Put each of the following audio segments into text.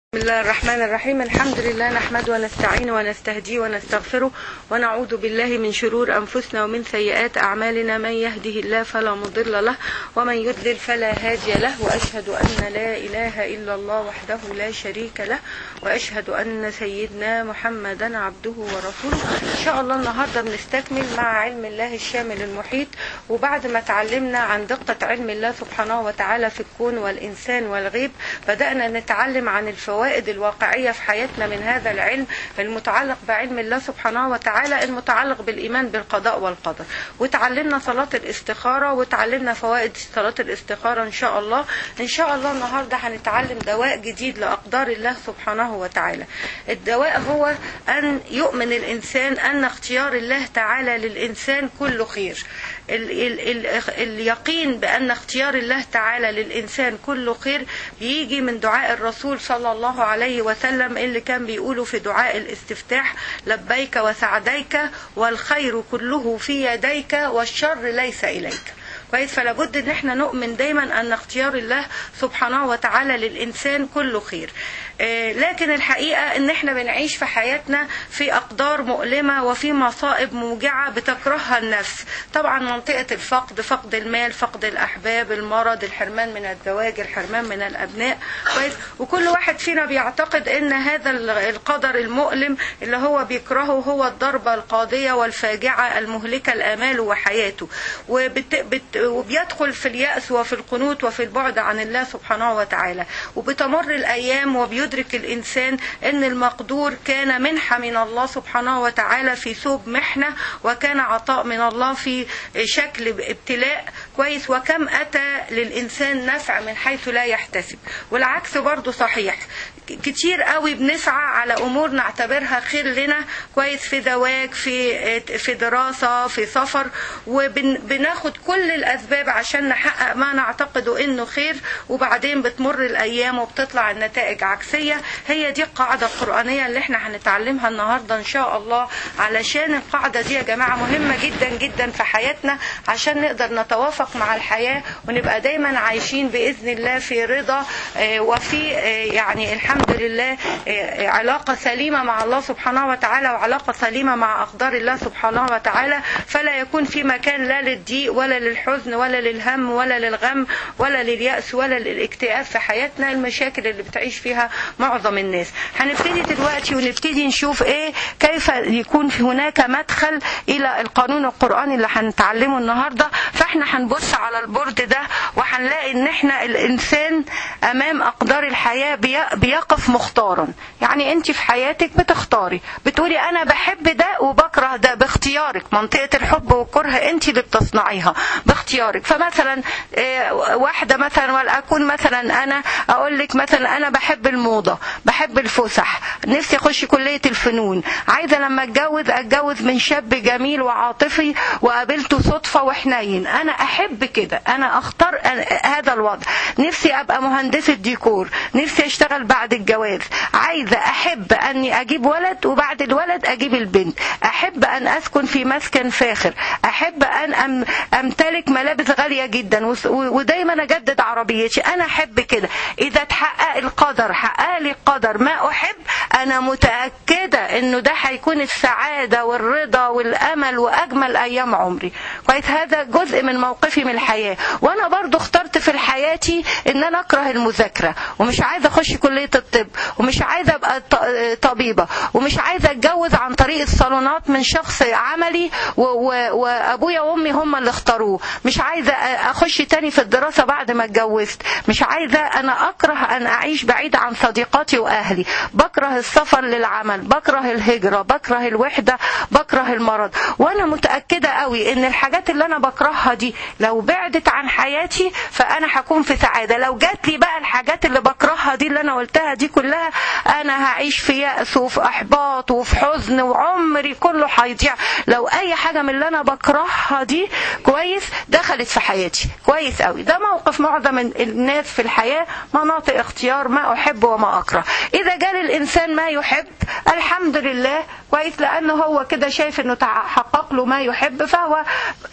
بسم الله الرحمن الرحيم الحمد لله نحمده ونستعينه ونستهديه ونستغفره ونعوذ بالله من شرور أنفسنا ومن سيئات أعمالنا من يهده الله فلا مضل له ومن يضلل فلا هادي له وأشهد أن لا إله إلا الله وحده لا شريك له وأشهد أن سيدنا محمدا عبده ورسوله إن شاء الله النهاردة بنستكمل مع علم الله الشامل المحيط وبعد ما تعلمنا عن دقة علم الله سبحانه وتعالى في الكون والإنسان والغيب بدأنا نتعلم عن الفوائد الفوائد الواقعية في حياتنا من هذا العلم المتعلق بعلم الله سبحانه وتعالى المتعلق بالإيمان بالقضاء والقدر وتعلمنا صلاة الاستخارة وتعلمنا فوائد صلاة الاستخارة إن شاء الله إن شاء الله النهاردة هنتعلم دواء جديد لأقدار الله سبحانه وتعالى الدواء هو أن يؤمن الإنسان أن اختيار الله تعالى للإنسان كله خير ال ال ال اليقين بأن اختيار الله تعالى للإنسان كله خير بيجي من دعاء الرسول صلى الله عليه وسلم اللي كان بيقوله في دعاء الاستفتاح لبيك وسعديك والخير كله في يديك والشر ليس إليك كويس فلا بد ان احنا نؤمن دايما ان اختيار الله سبحانه وتعالى للانسان كله خير لكن الحقيقة ان احنا بنعيش في حياتنا في اقدار مؤلمة وفي مصائب موجعة بتكرهها النفس طبعا منطقة الفقد فقد المال فقد الاحباب المرض الحرمان من الزواج الحرمان من الابناء كويس وكل واحد فينا بيعتقد ان هذا القدر المؤلم اللي هو بيكرهه هو الضربة القاضية والفاجعة المهلكة الامال وحياته وبت بت وبيدخل في اليأس وفي القنوط وفي البعد عن الله سبحانه وتعالى وبتمر الايام وبيدرك يدرك الإنسان أن المقدور كان منحة من الله سبحانه وتعالى في ثوب محنة وكان عطاء من الله في شكل ابتلاء كويس وكم أتى للإنسان نفع من حيث لا يحتسب والعكس برضو صحيح كتير قوي بنسعى على امور نعتبرها خير لنا كويس في زواج في في دراسه في سفر وبناخد كل الاسباب عشان نحقق ما نعتقده انه خير وبعدين بتمر الايام وبتطلع النتائج عكسيه هي دي القاعده القرانيه اللي احنا هنتعلمها النهارده ان شاء الله علشان القاعده دي يا جماعه مهمه جدا جدا في حياتنا عشان نقدر نتوافق مع الحياه ونبقى دايما عايشين باذن الله في رضا وفي يعني الحمد الحمد لله علاقة سليمة مع الله سبحانه وتعالى وعلاقة سليمة مع أقدار الله سبحانه وتعالى فلا يكون في مكان لا للضيق ولا للحزن ولا للهم ولا للغم ولا لليأس ولا للاكتئاب في حياتنا المشاكل اللي بتعيش فيها معظم الناس هنبتدي دلوقتي ونبتدي نشوف ايه كيف يكون في هناك مدخل الى القانون القرآني اللي هنتعلمه النهاردة فاحنا هنبص على البورد ده وهنلاقي ان احنا الانسان امام اقدار الحياة بيقف يقف مختارا يعني انت في حياتك بتختاري بتقولي انا بحب ده وبكره ده باختيارك منطقة الحب والكره انت اللي بتصنعيها باختيارك فمثلا واحدة مثلا ولأكون مثلا انا اقول لك مثلا انا بحب الموضة بحب الفسح نفسي اخش كلية الفنون عايزة لما اتجوز اتجوز من شاب جميل وعاطفي وقابلته صدفة وحنين انا احب كده انا اختار هذا الوضع نفسي ابقى مهندسة ديكور نفسي اشتغل بعد الجواز عايزة أحب أني أجيب ولد وبعد الولد أجيب البنت أحب أن أسكن في مسكن فاخر أحب أن أم أمتلك ملابس غالية جدا ودايما أجدد عربيتي أنا أحب كده إذا تحقق القدر حقق لي القدر ما أحب أنا متأكدة إنه ده هيكون السعادة والرضا والأمل وأجمل أيام عمري كويس هذا جزء من موقفي من الحياة وأنا برضو اخترت في حياتي إن أنا أكره المذاكرة ومش عايزة أخش كلية الطب ومش عايزه ابقى طبيبه ومش عايزه اتجوز عن طريق الصالونات من شخص عملي وابويا وامي هم اللي اختاروه مش عايزه اخش تاني في الدراسه بعد ما اتجوزت مش عايزه انا اكره ان اعيش بعيد عن صديقاتي واهلي بكره السفر للعمل بكره الهجره بكره الوحده بكره المرض وانا متاكده قوي ان الحاجات اللي انا بكرهها دي لو بعدت عن حياتي فانا هكون في سعاده لو جات لي بقى الحاجات اللي بكرهها دي اللي انا قلتها دي كلها انا هعيش في يأس وفي احباط وفي حزن وعمري كله هيضيع لو اي حاجة من اللي انا بكرهها دي كويس دخلت في حياتي كويس قوي ده موقف معظم الناس في الحياة مناطق اختيار ما احب وما اكره اذا جال الانسان ما يحب الحمد لله كويس لانه هو كده شايف انه تحقق له ما يحب فهو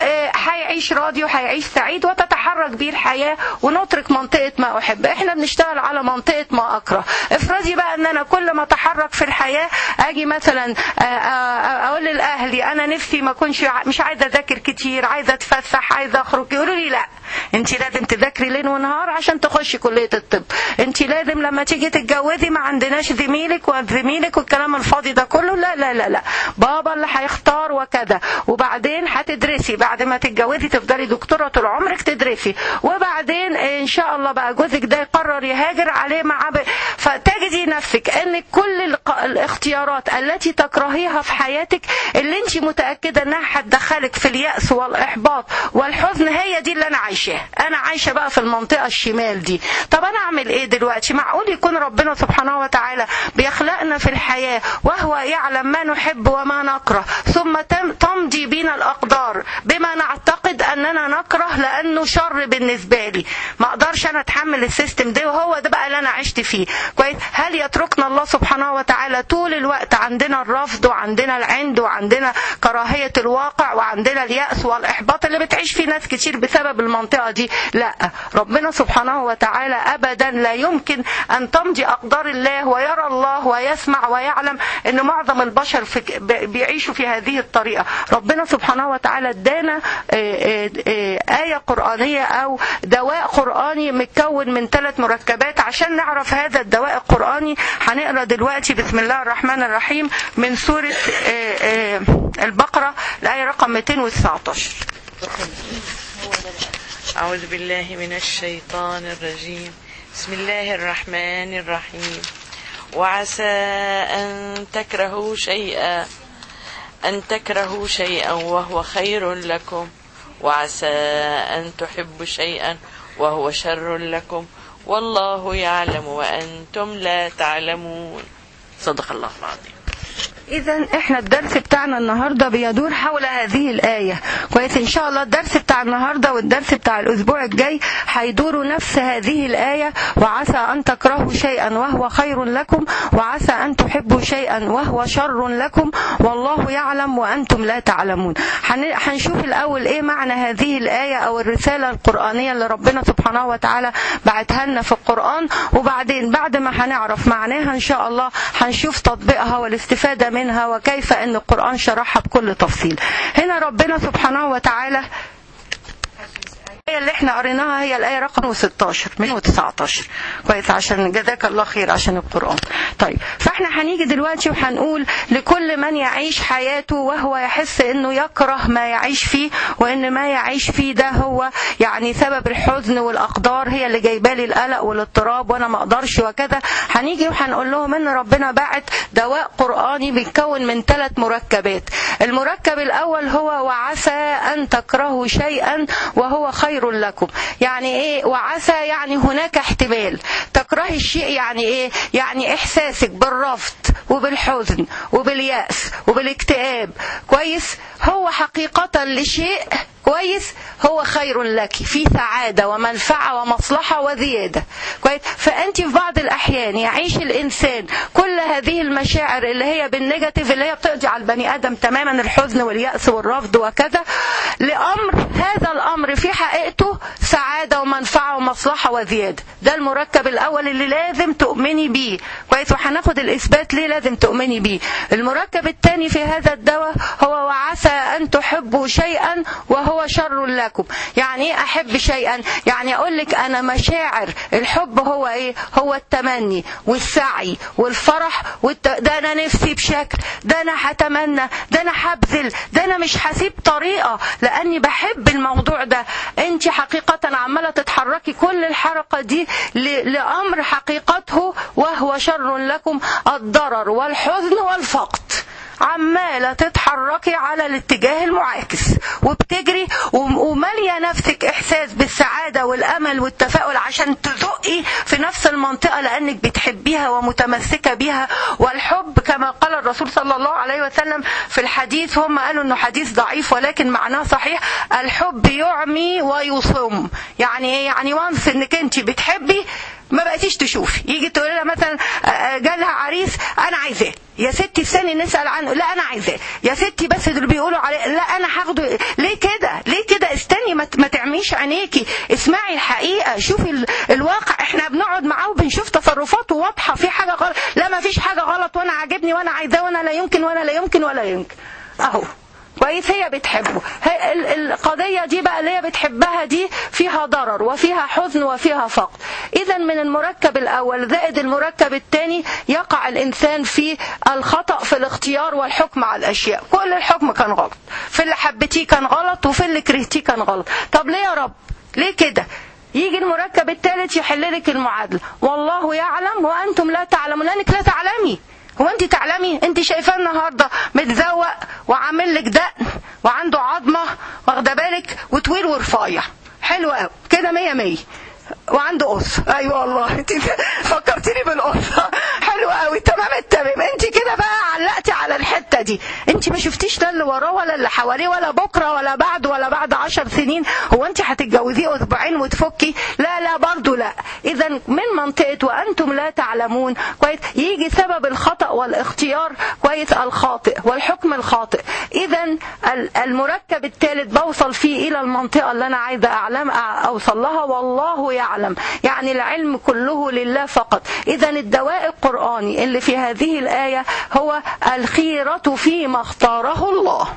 هيعيش راضي وهيعيش سعيد وتتحرك بيه الحياة ونترك منطقة ما احب احنا بنشتغل على منطقة ما اكره افرضي بقى ان انا كل ما اتحرك في الحياه اجي مثلا آه، آه، اقول لاهلي انا نفسي ما اكونش ع- مش عايزه اذاكر كتير عايزه اتفسح عايزه اخرج يقولوا لي لا انت لازم تذاكري ليل ونهار عشان تخشي كليه الطب انت لازم لما تيجي تتجوزي ما عندناش زميلك وزميلك والكلام الفاضي ده كله لا لا لا لا بابا اللي هيختار وكذا وبعدين هتدرسي بعد ما تتجوزي تفضلي دكتوره طول عمرك تدرسي وبعدين ان شاء الله بقى جوزك ده يقرر يهاجر عليه مع ب... فتجدي نفسك ان كل الق- الاختيارات التي تكرهيها في حياتك اللي انت متاكده انها هتدخلك في الياس والاحباط والحزن هي دي اللي انا عايشاها انا عايشه بقى في المنطقه الشمال دي طب انا اعمل ايه دلوقتي معقول يكون ربنا سبحانه وتعالى بيخلقنا في الحياه وهو يعلم ما نحب وما نكره ثم تم- تمضي بنا الاقدار بما نعتقد اننا نكره لانه شر بالنسبه لي ما اقدرش انا اتحمل السيستم ده وهو ده بقى اللي انا عشت فيه كويس هل يتركنا الله سبحانه وتعالى طول الوقت عندنا الرفض وعندنا العند وعندنا كراهيه الواقع وعندنا الياس والاحباط اللي بتعيش فيه ناس كتير بسبب المنطقه دي لا ربنا سبحانه وتعالى ابدا لا يمكن ان تمضي اقدار الله ويرى الله ويسمع ويعلم ان معظم البشر في بيعيشوا في هذه الطريقه ربنا سبحانه وتعالى ادانا آه، آه، آه، ايه قرانيه او دواء قراني متكون من ثلاث مركبات عشان نعرف هذا الدواء القراني هنقرا دلوقتي بسم الله الرحمن الرحيم من سوره آه، آه، البقره الايه رقم 219 أعوذ بالله من الشيطان الرجيم بسم الله الرحمن الرحيم وعسى أن تكرهوا شيئا أن تكرهوا شيئا وهو خير لكم وعسى أن تحبوا شيئا وهو شر لكم والله يعلم وأنتم لا تعلمون صدق الله العظيم إذا إحنا الدرس بتاعنا النهاردة بيدور حول هذه الآية كويس إن شاء الله الدرس بتاع النهاردة والدرس بتاع الأسبوع الجاي هيدوروا نفس هذه الآية وعسى أن تكرهوا شيئا وهو خير لكم وعسى أن تحبوا شيئا وهو شر لكم والله يعلم وأنتم لا تعلمون هن- هنشوف الأول إيه معنى هذه الآية أو الرسالة القرآنية اللي ربنا سبحانه وتعالى بعتها لنا في القرآن وبعدين بعد ما هنعرف معناها إن شاء الله هنشوف تطبيقها والاستفادة منها وكيف أن القرآن شرحها بكل تفصيل هنا ربنا سبحانه وتعالى الآية اللي احنا قريناها هي الآية رقم 16 من 19 كويس عشان جزاك الله خير عشان القرآن طيب فاحنا هنيجي دلوقتي وهنقول لكل من يعيش حياته وهو يحس انه يكره ما يعيش فيه وان ما يعيش فيه ده هو يعني سبب الحزن والاقدار هي اللي جايبه لي القلق والاضطراب وانا ما اقدرش وكذا هنيجي وهنقول لهم ان ربنا بعت دواء قرآني بيتكون من ثلاث مركبات المركب الاول هو وعسى ان تكرهوا شيئا وهو خير لكم يعني ايه وعسى يعني هناك احتمال تكرهي الشيء يعني ايه يعني احساسك بالرفض وبالحزن وباليأس وبالاكتئاب كويس هو حقيقة لشيء كويس هو خير لك في سعادة ومنفعة ومصلحة وزيادة كويس فأنت في بعض الأحيان يعيش الإنسان كل هذه المشاعر اللي هي بالنيجاتيف اللي هي بتقضي على البني آدم تماما الحزن واليأس والرفض وكذا لأمر هذا الأمر في حقيقته سعادة ومنفعة ومصلحة وزيادة ده المركب الأول اللي لازم تؤمني بيه كويس وهناخد الإثبات ليه لازم تؤمني بيه المركب الثاني في هذا الدواء هو وعسى أن تحبوا شيئا وهو شر لكم يعني ايه احب شيئا يعني اقول لك انا مشاعر الحب هو ايه هو التمني والسعي والفرح والت... ده انا نفسي بشكل ده انا هتمنى ده انا هبذل ده انا مش هسيب طريقه لاني بحب الموضوع ده انت حقيقه عماله تتحركي كل الحركه دي ل... لامر حقيقته وهو شر لكم الضرر والحزن والفقد عمالة تتحركي على الاتجاه المعاكس وبتجري ومالية نفسك إحساس بالسعادة والأمل والتفاؤل عشان تزقي في نفس المنطقة لأنك بتحبيها ومتمسكة بيها والحب كما قال الرسول صلى الله عليه وسلم في الحديث هم قالوا أنه حديث ضعيف ولكن معناه صحيح الحب يعمي ويصم يعني إيه يعني وانس انك انت بتحبي ما بقيتيش تشوفي يجي تقول لها مثلا جالها عريس انا عايزاه يا ستي استني نسال عنه لا انا عايزاه يا ستي بس اللي بيقولوا عليه لا انا هاخده ليه كده ليه كده استني ما, ما تعملي تعميش عينيكي اسمعي الحقيقه شوفي ال- الواقع احنا بنقعد معاه وبنشوف تصرفاته واضحه في حاجه غلط لا ما فيش حاجه غلط وانا عاجبني وانا عايزاه وانا لا يمكن وانا لا يمكن ولا يمكن اهو كويس هي بتحبه هي ال- القضية دي بقى اللي هي بتحبها دي فيها ضرر وفيها حزن وفيها فقد إذا من المركب الأول زائد المركب الثاني يقع الإنسان في الخطأ في الاختيار والحكم على الأشياء كل الحكم كان غلط في اللي حبيتيه كان غلط وفي اللي كرهتيه كان غلط طب ليه يا رب ليه كده يجي المركب الثالث يحل لك المعادلة والله يعلم وأنتم لا تعلمون لأنك لا تعلمي هو انت تعلمي انت شايفاه النهارده متزوق وعامل لك دقن وعنده عظمه واخده بالك وطويل ورفيع حلو قوي كده مية مية وعنده قص ايوه والله انت فكرتني بالقصه حلو قوي تمام التمام انت كده بقى علقتي على الحته دي انت ما شفتيش لا اللي وراه ولا اللي حواليه ولا بكره ولا بعد ولا بعد عشر سنين هو انت هتتجوزيه اسبوعين وتفكي لا لا برضه لا اذا من منطقه وانتم لا تعلمون كويس يجي سبب الخطا والاختيار كويس الخاطئ والحكم الخاطئ اذا ال- المركب الثالث بوصل فيه الى المنطقه اللي انا عايزه اعلم اوصل لها والله يعلم يعني العلم كله لله فقط اذا الدواء القراني اللي في هذه الايه هو الخيره فيما اختاره الله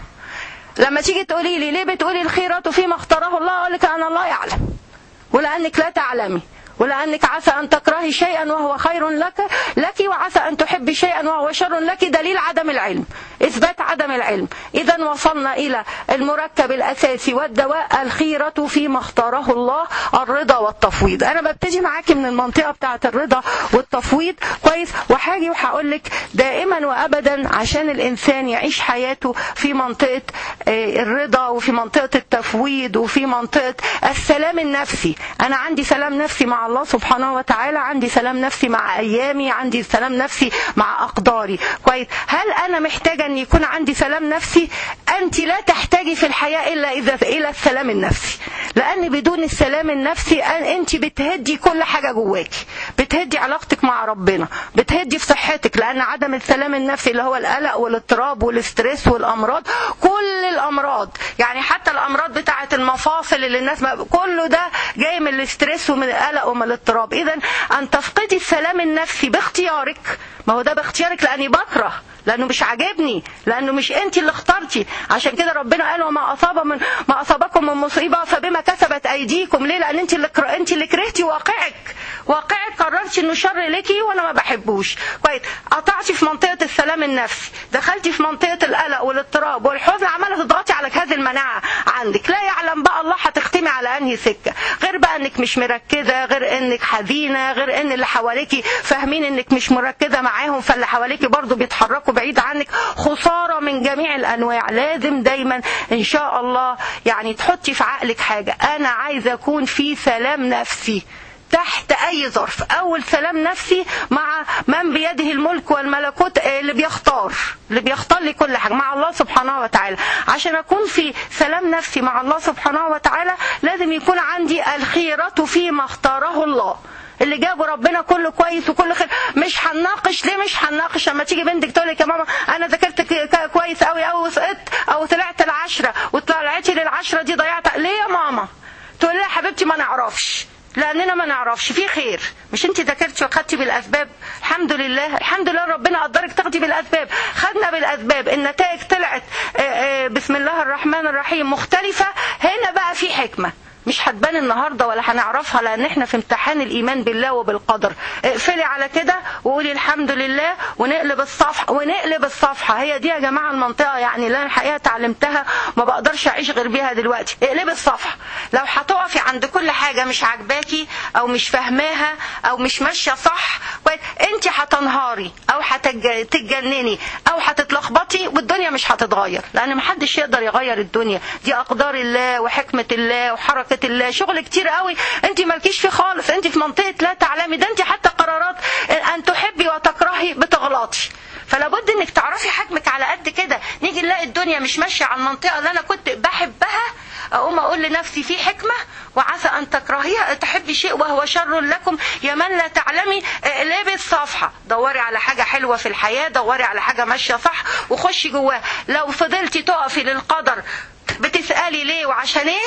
لما تيجي تقولي لي ليه بتقولي الخيرة فيما اختاره الله اقول لك انا الله يعلم ولانك لا تعلمي ولأنك عسى أن تكرهي شيئا وهو خير لك لك وعسى أن تحبي شيئا وهو شر لك دليل عدم العلم إثبات عدم العلم إذا وصلنا إلى المركب الأساسي والدواء الخيرة فيما اختاره الله الرضا والتفويض أنا ببتدي معاكي من المنطقة بتاعة الرضا والتفويض كويس وحاجي وهقول لك دائما وأبدا عشان الإنسان يعيش حياته في منطقة آه، الرضا وفي منطقة التفويض وفي منطقة السلام النفسي أنا عندي سلام نفسي مع الله سبحانه وتعالى عندي سلام نفسي مع أيامي عندي سلام نفسي مع أقداري كويس هل أنا محتاجة أن يكون عندي سلام نفسي أنت لا تحتاجي في الحياة إلا إذا إلى السلام النفسي لأن بدون السلام النفسي أن- أنت بتهدي كل حاجة جواكي بتهدي علاقتك مع ربنا بتهدي في صحتك لأن عدم السلام النفسي اللي هو القلق والاضطراب والاسترس والأمراض كل الأمراض يعني حتى الأمراض بتاعة المفاصل اللي الناس ما كله ده جاي من الاسترس ومن القلق ومن الاضطراب إذا أن تفقدي السلام النفسي باختيارك ما هو ده باختيارك لأني بكره لانه مش عاجبني لانه مش انت اللي اخترتي عشان كده ربنا قال وما اصاب من ما اصابكم من مصيبه فبما كسبت ايديكم ليه لان انت اللي كره انت اللي كرهتي واقعك واقعك قررتي انه شر ليكي وانا ما بحبوش كويس قطعتي في منطقه السلام النفسي دخلتي في منطقه القلق والاضطراب والحزن عماله تضغطي على جهاز المناعه عندك لا يعلم بقى الله هتختمي على انهي سكه غير بقى انك مش مركزه غير انك حزينه غير ان اللي حواليكي فاهمين انك مش مركزه معاهم فاللي حواليكي برضو بيتحركوا بعيد عنك خساره من جميع الانواع لازم دايما ان شاء الله يعني تحطي في عقلك حاجه انا عايزه اكون في سلام نفسي تحت اي ظرف اول سلام نفسي مع من بيده الملك والملكوت آه، اللي بيختار اللي بيختار لي كل حاجه مع الله سبحانه وتعالى عشان اكون في سلام نفسي مع الله سبحانه وتعالى لازم يكون عندي الخيره فيما اختاره الله اللي جابه ربنا كله كويس وكل خير مش هنناقش ليه مش هنناقش لما تيجي بنتك تقول لك يا ماما انا ذاكرت ك- ك- كويس قوي قوي وسقطت او طلعت العشره وطلعتي للعشره دي ضيعت ليه يا ماما تقول لها يا حبيبتي ما نعرفش لاننا ما نعرفش في خير مش انت ذاكرتي وخدتي بالاسباب الحمد لله الحمد لله ربنا قدرك تاخدي بالاسباب خدنا بالاسباب النتائج طلعت آه، آه، بسم الله الرحمن الرحيم مختلفه هنا بقى في حكمه مش هتبان النهارده ولا هنعرفها لان احنا في امتحان الايمان بالله وبالقدر اقفلي على كده وقولي الحمد لله ونقلب الصفحه ونقلب الصفحه هي دي يا جماعه المنطقه يعني اللي انا الحقيقه اتعلمتها ما بقدرش اعيش غير بيها دلوقتي اقلبي الصفحه لو هتقفي عند كل حاجه مش عاجباكي او مش فاهماها او مش ماشيه صح كويس انت هتنهاري او هتتجنني او هتتلخبطي والدنيا مش هتتغير لان محدش يقدر يغير الدنيا دي اقدار الله وحكمه الله وحركه الله شغل كتير قوي انت مالكيش فيه خالص انت في منطقه لا تعلمي ده انت حتى قرارات ان تحبي وتكرهي بتغلطي فلا بد انك تعرفي حجمك على قد كده نيجي نلاقي الدنيا مش ماشيه على المنطقه اللي انا كنت بحبها اقوم اقول لنفسي في حكمه وعسى ان تكرهيها تحبي شيء وهو شر لكم يا من لا تعلمي اقلبي الصفحه دوري على حاجه حلوه في الحياه دوري على حاجه ماشيه صح وخشي جواها لو فضلتي تقفي للقدر بتسالي ليه وعشان ايه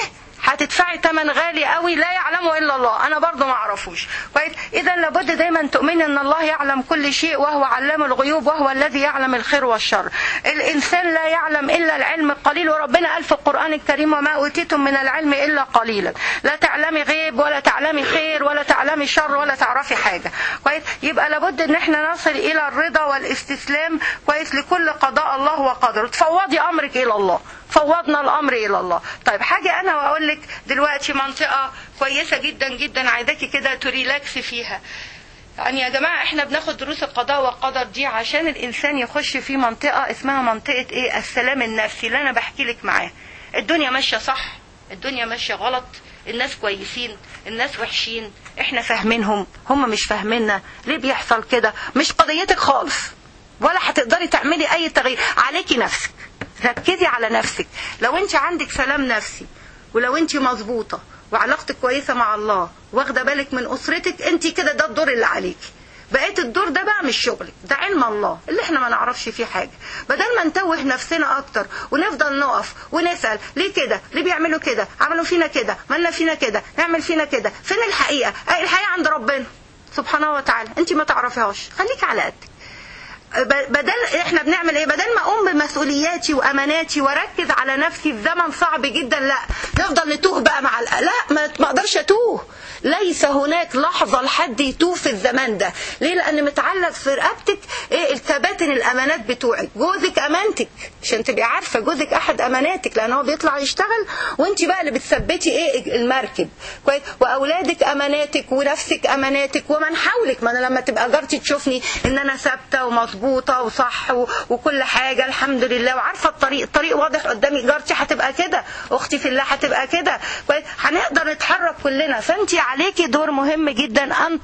هتدفعي ثمن غالي قوي لا يعلمه الا الله انا برضو ما اعرفوش كويس اذا لابد دايما تؤمني ان الله يعلم كل شيء وهو علام الغيوب وهو الذي يعلم الخير والشر الانسان لا يعلم الا العلم القليل وربنا قال في القران الكريم وما اوتيتم من العلم الا قليلا لا تعلمي غيب ولا تعلمي خير ولا تعلمي شر ولا تعرفي حاجه كويس يبقى لابد ان احنا نصل الى الرضا والاستسلام كويس لكل قضاء الله وقدره تفوضي امرك الى الله فوضنا الامر الى الله طيب حاجه انا واقول لك دلوقتي منطقه كويسه جدا جدا عايزاكي كده تريلاكس فيها يعني يا جماعة احنا بناخد دروس القضاء والقدر دي عشان الانسان يخش في منطقة اسمها منطقة ايه السلام النفسي اللي انا بحكي لك معاه الدنيا ماشية صح الدنيا ماشية غلط الناس كويسين الناس وحشين احنا فاهمينهم هم مش فاهميننا ليه بيحصل كده مش قضيتك خالص ولا هتقدري تعملي اي تغيير عليكي نفسك ركزي على نفسك لو انت عندك سلام نفسي ولو انت مظبوطه وعلاقتك كويسه مع الله واخده بالك من اسرتك انت كده ده الدور اللي عليكي بقيت الدور ده بقى مش شغلك ده علم الله اللي احنا ما نعرفش فيه حاجه بدل ما نتوه نفسنا اكتر ونفضل نقف ونسال ليه كده ليه بيعملوا كده عملوا فينا كده مالنا فينا كده نعمل فينا كده فين الحقيقه أي الحقيقه عند ربنا سبحانه وتعالى انت ما تعرفيهاش خليك على قدك بدل احنا بنعمل ايه بدل ما اقوم بمسؤولياتي واماناتي واركز على نفسي في زمن صعب جدا لا نفضل نتوه بقى مع لا ما ما اقدرش اتوه ليس هناك لحظه لحد يتوه في الزمان ده ليه لان متعلق في رقبتك ايه الكباتن الامانات بتوعك جوزك امانتك عشان تبقي عارفه جوزك احد اماناتك لان هو بيطلع يشتغل وانت بقى اللي بتثبتي ايه المركب كويس واولادك اماناتك ونفسك اماناتك ومن حولك ما انا لما تبقى جارتي تشوفني ان انا ثابته ومظبوطه وصح و... وكل حاجه الحمد لله وعارفه الطريق الطريق واضح قدامي جارتي هتبقى كده اختي في الله هتبقى كده كويس هنقدر نتحرك كلنا فانت عليكي دور مهم جدا ان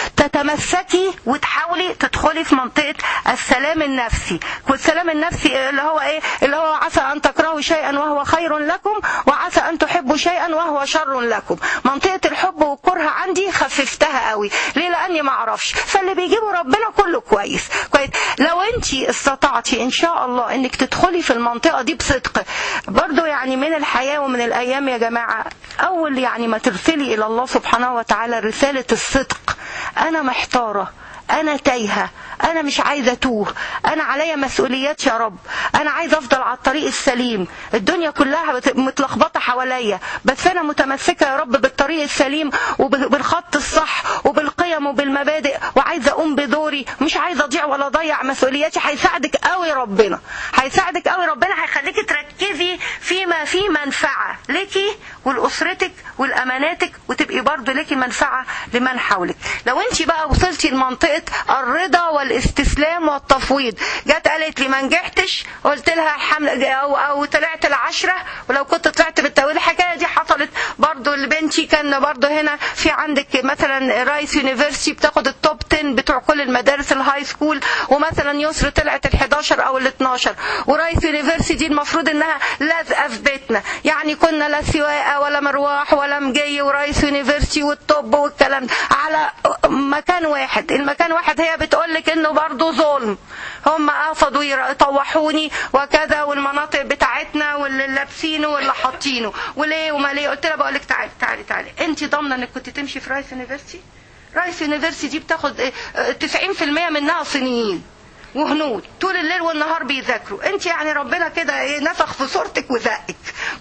تتمسكي وتحاولي تدخلي في منطقه السلام النفسي والسلام النفسي اللي هو ايه اللي هو عسى ان تكرهوا شيئا وهو خير لكم وعسى ان تحبوا شيئا وهو شر لكم منطقه الحب والكره عندي خففتها قوي ليه لاني ما اعرفش فاللي بيجيبه ربنا كله كويس كويس لو انت استطعتي ان شاء الله انك تدخلي في المنطقه دي بصدق برضو يعني من الحياه ومن الايام يا جماعه اول يعني ما ترسلي الى الله سبحانه وتعالى رساله الصدق انا محتاره انا تايهه انا مش عايزه اتوه انا عليا مسؤوليات يا رب انا عايزه افضل على الطريق السليم الدنيا كلها متلخبطه حواليا بس انا متمسكه يا رب بالطريق السليم وبالخط الصح وبالقيم وبالمبادئ وعايزه اقوم بدوري مش عايزه اضيع ولا اضيع مسؤولياتي هيساعدك قوي ربنا هيساعدك قوي ربنا هيخليكي تركزي فيما فيه منفعه ليكي ولاسرتك ولاماناتك وتبقي برضه ليكي منفعه لمن حولك لو انت بقى وصلتي لمنطقه الرضا والاستسلام والتفويض جت قالت لي ما نجحتش قلت لها الحمد او او طلعت العشره ولو كنت طلعت بالتويل الحكايه دي حصلت برضو لبنتي كان برضو هنا في عندك مثلا رايس يونيفرسيتي بتاخد التوب 10 بتوع كل المدارس الهاي سكول ومثلا يسر طلعت ال 11 او ال 12 ورايس يونيفرسيتي دي المفروض انها لازقه في بيتنا يعني كنا لا سواقه ولا مروح ولا مجي ورايس يونيفرسيتي والطب والكلام ده على مكان واحد المكان واحد هي بتقول لك انه برضه ظلم هم قصدوا يطوحوني وكذا والمناطق بتاعتنا واللي لابسينه واللي حاطينه وليه وما ليه قلت لها بقول لك تعالي تعالي تعالي انت ضامنه انك كنت تمشي في رايس يونيفرسيتي رايس يونيفرسيتي دي بتاخد 90% منها صينيين وهنود طول الليل والنهار بيذاكروا انت يعني ربنا كده نفخ في صورتك وزقك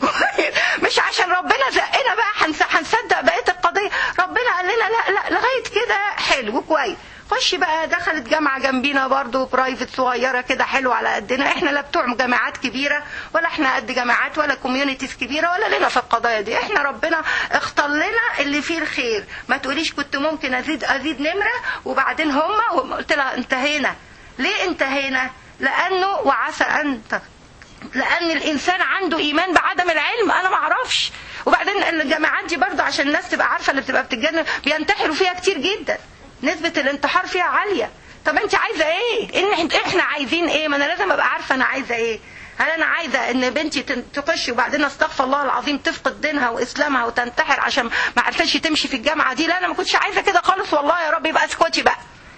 مش عشان ربنا زقنا بقى هنصدق بقيه القضيه ربنا قال لنا لا لا لغايه كده حلو كويس خش بقى دخلت جامعة جنبينا برضو برايفت صغيرة كده حلوة على قدنا احنا لا بتوع جامعات كبيرة ولا احنا قد جامعات ولا كوميونيتيز كبيرة ولا لنا في القضايا دي احنا ربنا اختار لنا اللي فيه الخير ما تقوليش كنت ممكن ازيد ازيد نمرة وبعدين هما قلت لها انتهينا ليه انتهينا لانه وعسى ان لان الانسان عنده ايمان بعدم العلم انا ما اعرفش وبعدين الجامعات دي برضه عشان الناس تبقى عارفه اللي بتبقى بتتجنن بينتحروا فيها كتير جدا نسبه الانتحار فيها عاليه طب انت عايزه ايه ان احنا عايزين ايه ما انا لازم ابقى عارفه انا عايزه ايه هل انا عايزه ان بنتي تخش وبعدين استغفر الله العظيم تفقد دينها واسلامها وتنتحر عشان ما عرفتش تمشي في الجامعه دي لا انا ما كنتش عايزه كده خالص والله يا رب يبقى اسكتي بقى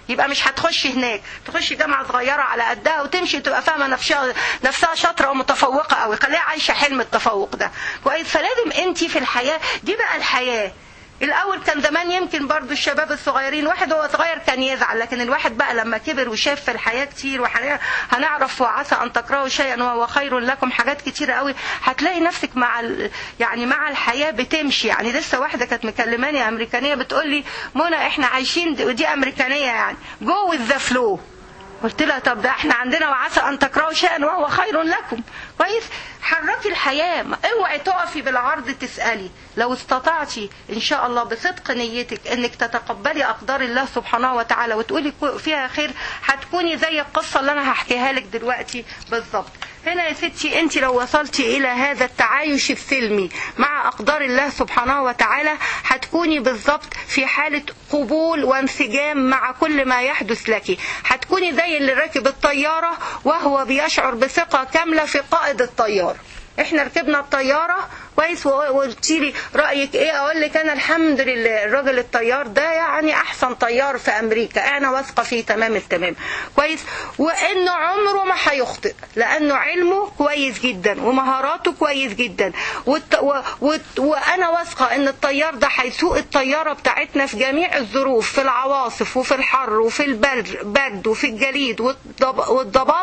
يبقى مش هتخشي هناك تخشي جامعه صغيره على قدها وتمشي تبقى فاهمه نفسها نفسها شاطره ومتفوقه قوي خليها عايشه حلم التفوق ده كويس فلازم انت في الحياه دي بقى الحياه الاول كان زمان يمكن برضو الشباب الصغيرين واحد هو صغير كان يزعل لكن الواحد بقى لما كبر وشاف في الحياه كتير وهنعرف وعسى ان تكرهوا شيئا وهو خير لكم حاجات كتيره قوي هتلاقي نفسك مع ال... يعني مع الحياه بتمشي يعني لسه واحده كانت مكلماني امريكانيه بتقول لي منى احنا عايشين ودي امريكانيه يعني جو وذ ذا فلو قلت لها طب ده احنا عندنا وعسى ان تكرهوا شيئا وهو خير لكم كويس حركي الحياه اوعي تقفي بالعرض تسالي لو استطعتي ان شاء الله بصدق نيتك انك تتقبلي اقدار الله سبحانه وتعالى وتقولي فيها خير هتكوني زي القصه اللي انا هحكيها لك دلوقتي بالظبط هنا يا ستي انت لو وصلتي الى هذا التعايش السلمي مع اقدار الله سبحانه وتعالى هتكوني بالظبط في حالة قبول وانسجام مع كل ما يحدث لك هتكوني زي اللي راكب الطيارة وهو بيشعر بثقة كاملة في قائد الطيارة احنا ركبنا الطياره كويس وقلت لي رايك ايه اقول لك انا الحمد لله الراجل الطيار ده يعني احسن طيار في امريكا انا واثقه فيه تمام التمام كويس وانه عمره ما هيخطئ لانه علمه كويس جدا ومهاراته كويس جدا والت... و... و... وانا واثقه ان الطيار ده هيسوق الطياره بتاعتنا في جميع الظروف في العواصف وفي الحر وفي البرد وفي الجليد والضب... والضباب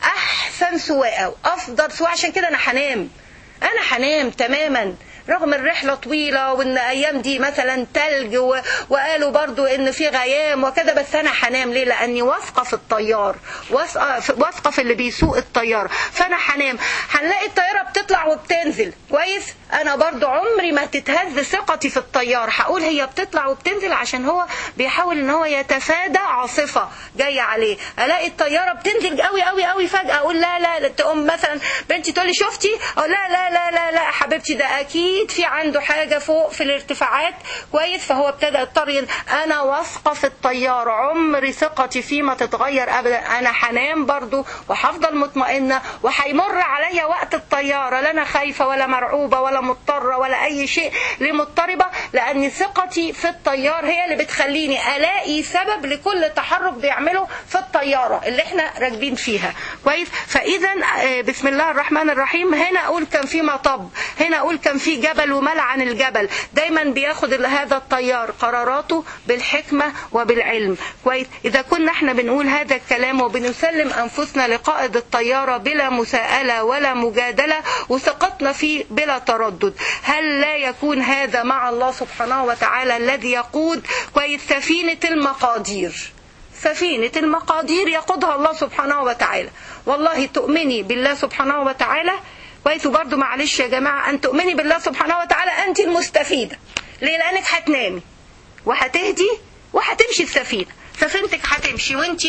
احسن سواقه وافضل سواقه عشان كده انا هنام انا هنام تماما رغم الرحلة طويلة وان ايام دي مثلا تلج و... وقالوا برضو ان في غيام وكذا بس انا هنام ليه لاني واثقة في الطيار واثقة في اللي بيسوق الطيارة فانا هنام هنلاقي الطيارة بتطلع وبتنزل كويس انا برضو عمري ما تتهز ثقتي في الطيار هقول هي بتطلع وبتنزل عشان هو بيحاول ان هو يتفادى عاصفة جاية عليه الاقي الطيارة بتنزل قوي قوي قوي فجأة اقول لا لا تقوم مثلا بنتي تقول لي شفتي اقول لا لا لا لا لا حبيبتي ده اكيد في عنده حاجة فوق في الارتفاعات كويس فهو ابتدى يضطر انا واثقة في الطيار عمري ثقتي فيه ما تتغير ابدا انا هنام برضو وهفضل مطمئنة وهيمر عليا وقت الطيارة لا انا خايفة ولا مرعوبة ولا مضطرة ولا اي شيء لمضطربة لان ثقتي في الطيار هي اللي بتخليني الاقي سبب لكل تحرك بيعمله في الطيارة اللي احنا راكبين فيها كويس فاذا بسم الله الرحمن الرحيم هنا اقول كان في مطب هنا اقول كان في جبل وملع عن الجبل دايما بياخد هذا الطيار قراراته بالحكمة وبالعلم كويس اذا كنا احنا بنقول هذا الكلام وبنسلم انفسنا لقائد الطيارة بلا مساءلة ولا مجادلة وثقتنا فيه بلا تردد هل لا يكون هذا مع الله سبحانه وتعالى الذي يقود كويس سفينة المقادير سفينة المقادير يقودها الله سبحانه وتعالى والله تؤمني بالله سبحانه وتعالى كويس وبرضه معلش يا جماعة أن تؤمني بالله سبحانه وتعالى أنت المستفيدة ليه لأنك هتنامي وهتهدي وهتمشي السفينة سفينتك هتمشي وانت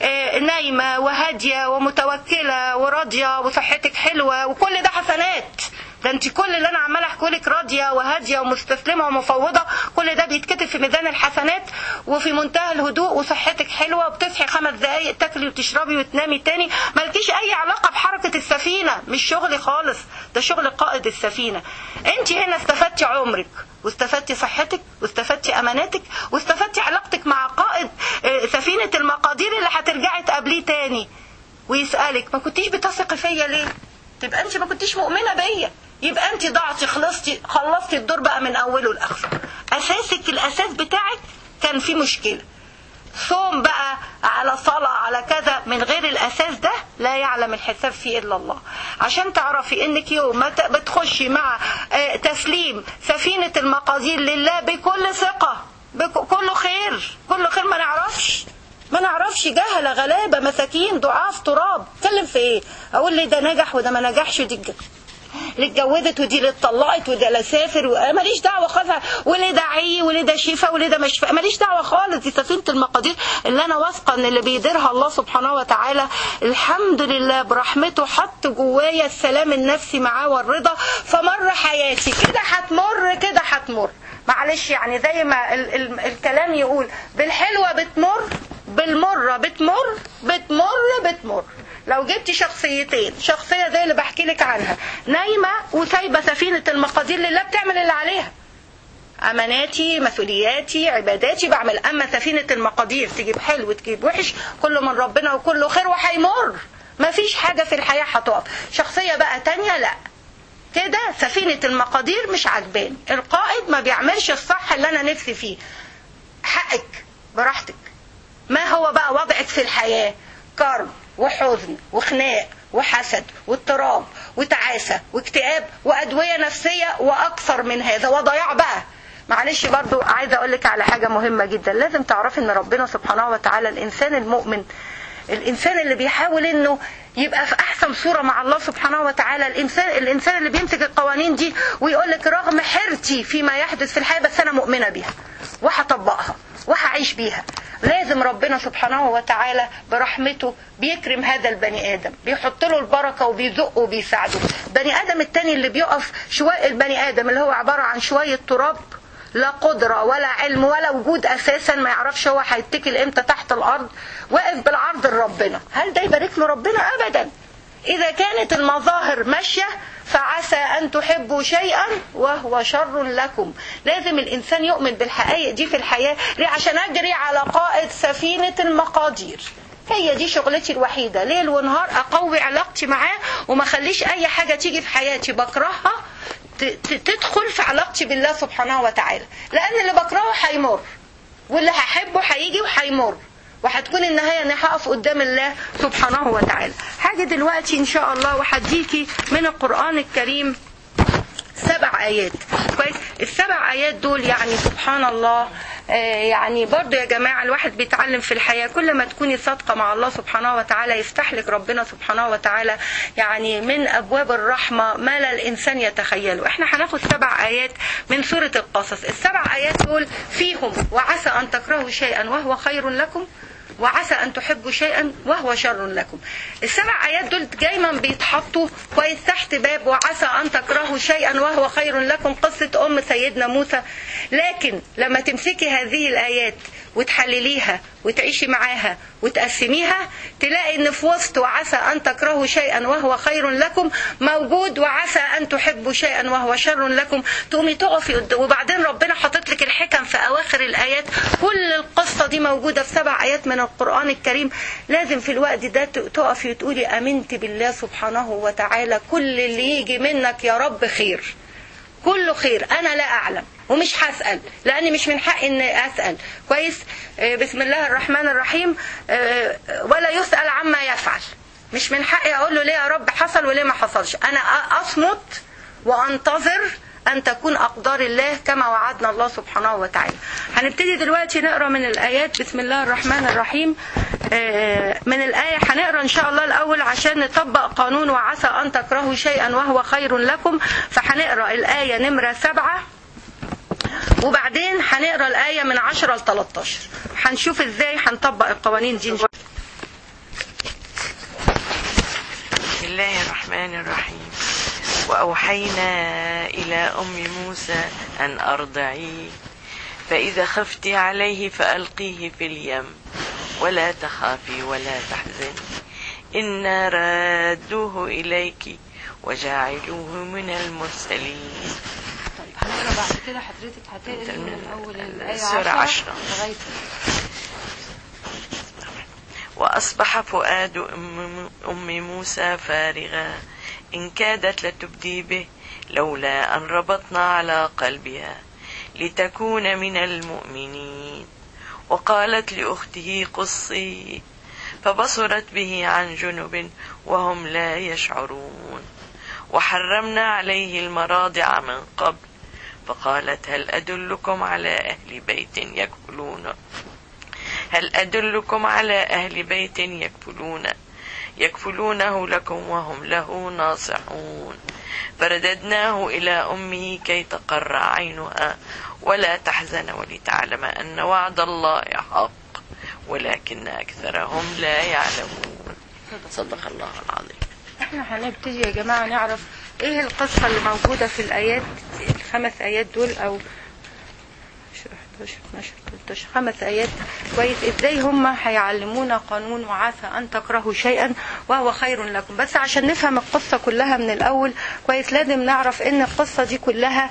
نايمة وهادية ومتوكلة وراضية وصحتك حلوة وكل ده حسنات ده انت كل اللي انا عماله احكي لك راضيه وهاديه ومستسلمه ومفوضه كل ده بيتكتب في ميزان الحسنات وفي منتهى الهدوء وصحتك حلوه وبتصحي خمس دقائق تاكلي وتشربي وتنامي تاني مالكيش اي علاقه بحركه السفينه مش شغل خالص ده شغل قائد السفينه انت هنا استفدتي عمرك واستفدتي صحتك واستفدتي اماناتك واستفدتي علاقتك مع قائد سفينه المقادير اللي هترجعي تقابليه تاني ويسالك ما كنتيش بتثقي فيا ليه تبقى انت ما كنتيش مؤمنه بيا يبقى انت ضعتي خلصتي خلصتي الدور بقى من اوله لاخره اساسك الاساس بتاعك كان فيه مشكله صوم بقى على صلاة على كذا من غير الأساس ده لا يعلم الحساب فيه إلا الله عشان تعرفي إنك يوم ما بتخشي مع تسليم سفينة المقادير لله بكل ثقة كله خير كله خير ما نعرفش ما نعرفش جهله غلابه مساكين ضعاف تراب اتكلم في ايه اقول لي ده نجح وده ما نجحش ودي اللي اتجوزت ودي اللي اتطلقت وده لا سافر ماليش دعوه خالص وليه ده عي وليه ده شفا وليه ده مش ماليش دعوه خالص دي سفينه المقادير اللي انا واثقه ان اللي بيديرها الله سبحانه وتعالى الحمد لله برحمته حط جوايا السلام النفسي معاه والرضا فمر حياتي كده هتمر كده هتمر معلش يعني زي ما ال ال الكلام يقول بالحلوه بتمر بالمره بتمر بتمر بتمر لو جبتي شخصيتين شخصية زي اللي بحكي لك عنها نايمة وسايبة سفينة المقادير لله بتعمل اللي عليها اماناتي مسؤولياتي عباداتي بعمل اما سفينه المقادير تجيب حلو تجيب وحش كله من ربنا وكله خير وهيمر مفيش حاجه في الحياه هتقف شخصيه بقى تانية لا كده سفينه المقادير مش عجباني القائد ما بيعملش الصح اللي انا نفسي فيه حقك براحتك ما هو بقى وضعك في الحياه كرب وحزن وخناق وحسد واضطراب وتعاسة واكتئاب وأدوية نفسية وأكثر من هذا وضياع بقى معلش برضو عايزة أقول لك على حاجة مهمة جدا لازم تعرفي أن ربنا سبحانه وتعالى الإنسان المؤمن الإنسان اللي بيحاول أنه يبقى في أحسن صورة مع الله سبحانه وتعالى الإنسان الإنسان اللي بيمسك القوانين دي ويقول لك رغم حيرتي فيما يحدث في الحياة بس أنا مؤمنة بيها وهطبقها وهعيش بيها لازم ربنا سبحانه وتعالى برحمته بيكرم هذا البني ادم بيحط له البركه وبيزقه وبيساعده البني ادم التاني اللي بيقف شويه البني ادم اللي هو عباره عن شويه تراب لا قدرة ولا علم ولا وجود أساسا ما يعرفش هو هيتكل إمتى تحت الأرض واقف بالعرض لربنا هل ده يبارك له ربنا أبدا إذا كانت المظاهر ماشية فعسى أن تحبوا شيئا وهو شر لكم لازم الإنسان يؤمن بالحقائق دي في الحياة ليه عشان أجري على قائد سفينة المقادير هي دي شغلتي الوحيدة ليل ونهار أقوي علاقتي معاه وما خليش أي حاجة تيجي في حياتي بكرهها تدخل في علاقتي بالله سبحانه وتعالى لأن اللي بكرهه هيمر واللي هحبه هيجي وهيمر وهتكون النهايه ان هقف قدام الله سبحانه وتعالى حاجه دلوقتي ان شاء الله وهديكي من القران الكريم سبع ايات كويس السبع ايات دول يعني سبحان الله آه يعني برضو يا جماعة الواحد بيتعلم في الحياة كل ما تكوني صادقة مع الله سبحانه وتعالى يفتح لك ربنا سبحانه وتعالى يعني من أبواب الرحمة ما لا الإنسان يتخيله احنا هناخد سبع آيات من سورة القصص السبع آيات دول فيهم وعسى أن تكرهوا شيئا وهو خير لكم وعسى أن تحبوا شيئا وهو شر لكم السبع آيات دول دايما بيتحطوا كويس تحت باب وعسى أن تكرهوا شيئا وهو خير لكم قصة أم سيدنا موسى لكن لما تمسكي هذه الآيات وتحلليها وتعيشي معاها وتقسميها تلاقي ان في وسط وعسى ان تكرهوا شيئا وهو خير لكم موجود وعسى ان تحبوا شيئا وهو شر لكم تقومي تقفي وبعدين ربنا حاطط لك الحكم في اواخر الايات كل القصه دي موجوده في سبع ايات من القران الكريم لازم في الوقت ده تقفي وتقولي امنت بالله سبحانه وتعالى كل اللي يجي منك يا رب خير كله خير انا لا اعلم ومش هسأل لأني مش من حقي إن أسأل كويس بسم الله الرحمن الرحيم ولا يسأل عما يفعل مش من حقي أقول له ليه يا رب حصل وليه ما حصلش أنا أصمت وأنتظر أن تكون أقدار الله كما وعدنا الله سبحانه وتعالى هنبتدي دلوقتي نقرأ من الآيات بسم الله الرحمن الرحيم من الآية هنقرأ إن شاء الله الأول عشان نطبق قانون وعسى أن تكرهوا شيئا وهو خير لكم فهنقرأ الآية نمرة سبعة وبعدين هنقرا الآية من 10 ل 13 هنشوف ازاي هنطبق القوانين دي بسم الله الرحمن الرحيم وأوحينا إلى أم موسى أن أرضعيه فإذا خفت عليه فألقيه في اليم ولا تخافي ولا تحزني إنا رادوه إليك وجاعلوه من المرسلين هنقرا بعد كده حضرتك هتقري من اول الايه سورة عشرة لغايه وأصبح فؤاد أم, أم موسى فارغا إن كادت لتبدي به لولا أن ربطنا على قلبها لتكون من المؤمنين وقالت لأخته قصي فبصرت به عن جنب وهم لا يشعرون وحرمنا عليه المراضع من قبل فقالت هل أدلكم على أهل بيت يكفلون هل أدلكم على أهل بيت يكفلون يكفلونه لكم وهم له ناصحون فرددناه إلى أمه كي تقر عينها ولا تحزن ولتعلم أن وعد الله حق ولكن أكثرهم لا يعلمون صدق الله العظيم احنا هنبتدي يا جماعة نعرف ايه القصة اللي موجودة في الآيات الخمس آيات دول أو 11 12 13 خمس آيات كويس ازاي هم هيعلمونا قانون وعسى أن تكرهوا شيئا وهو خير لكم بس عشان نفهم القصة كلها من الأول كويس لازم نعرف إن القصة دي كلها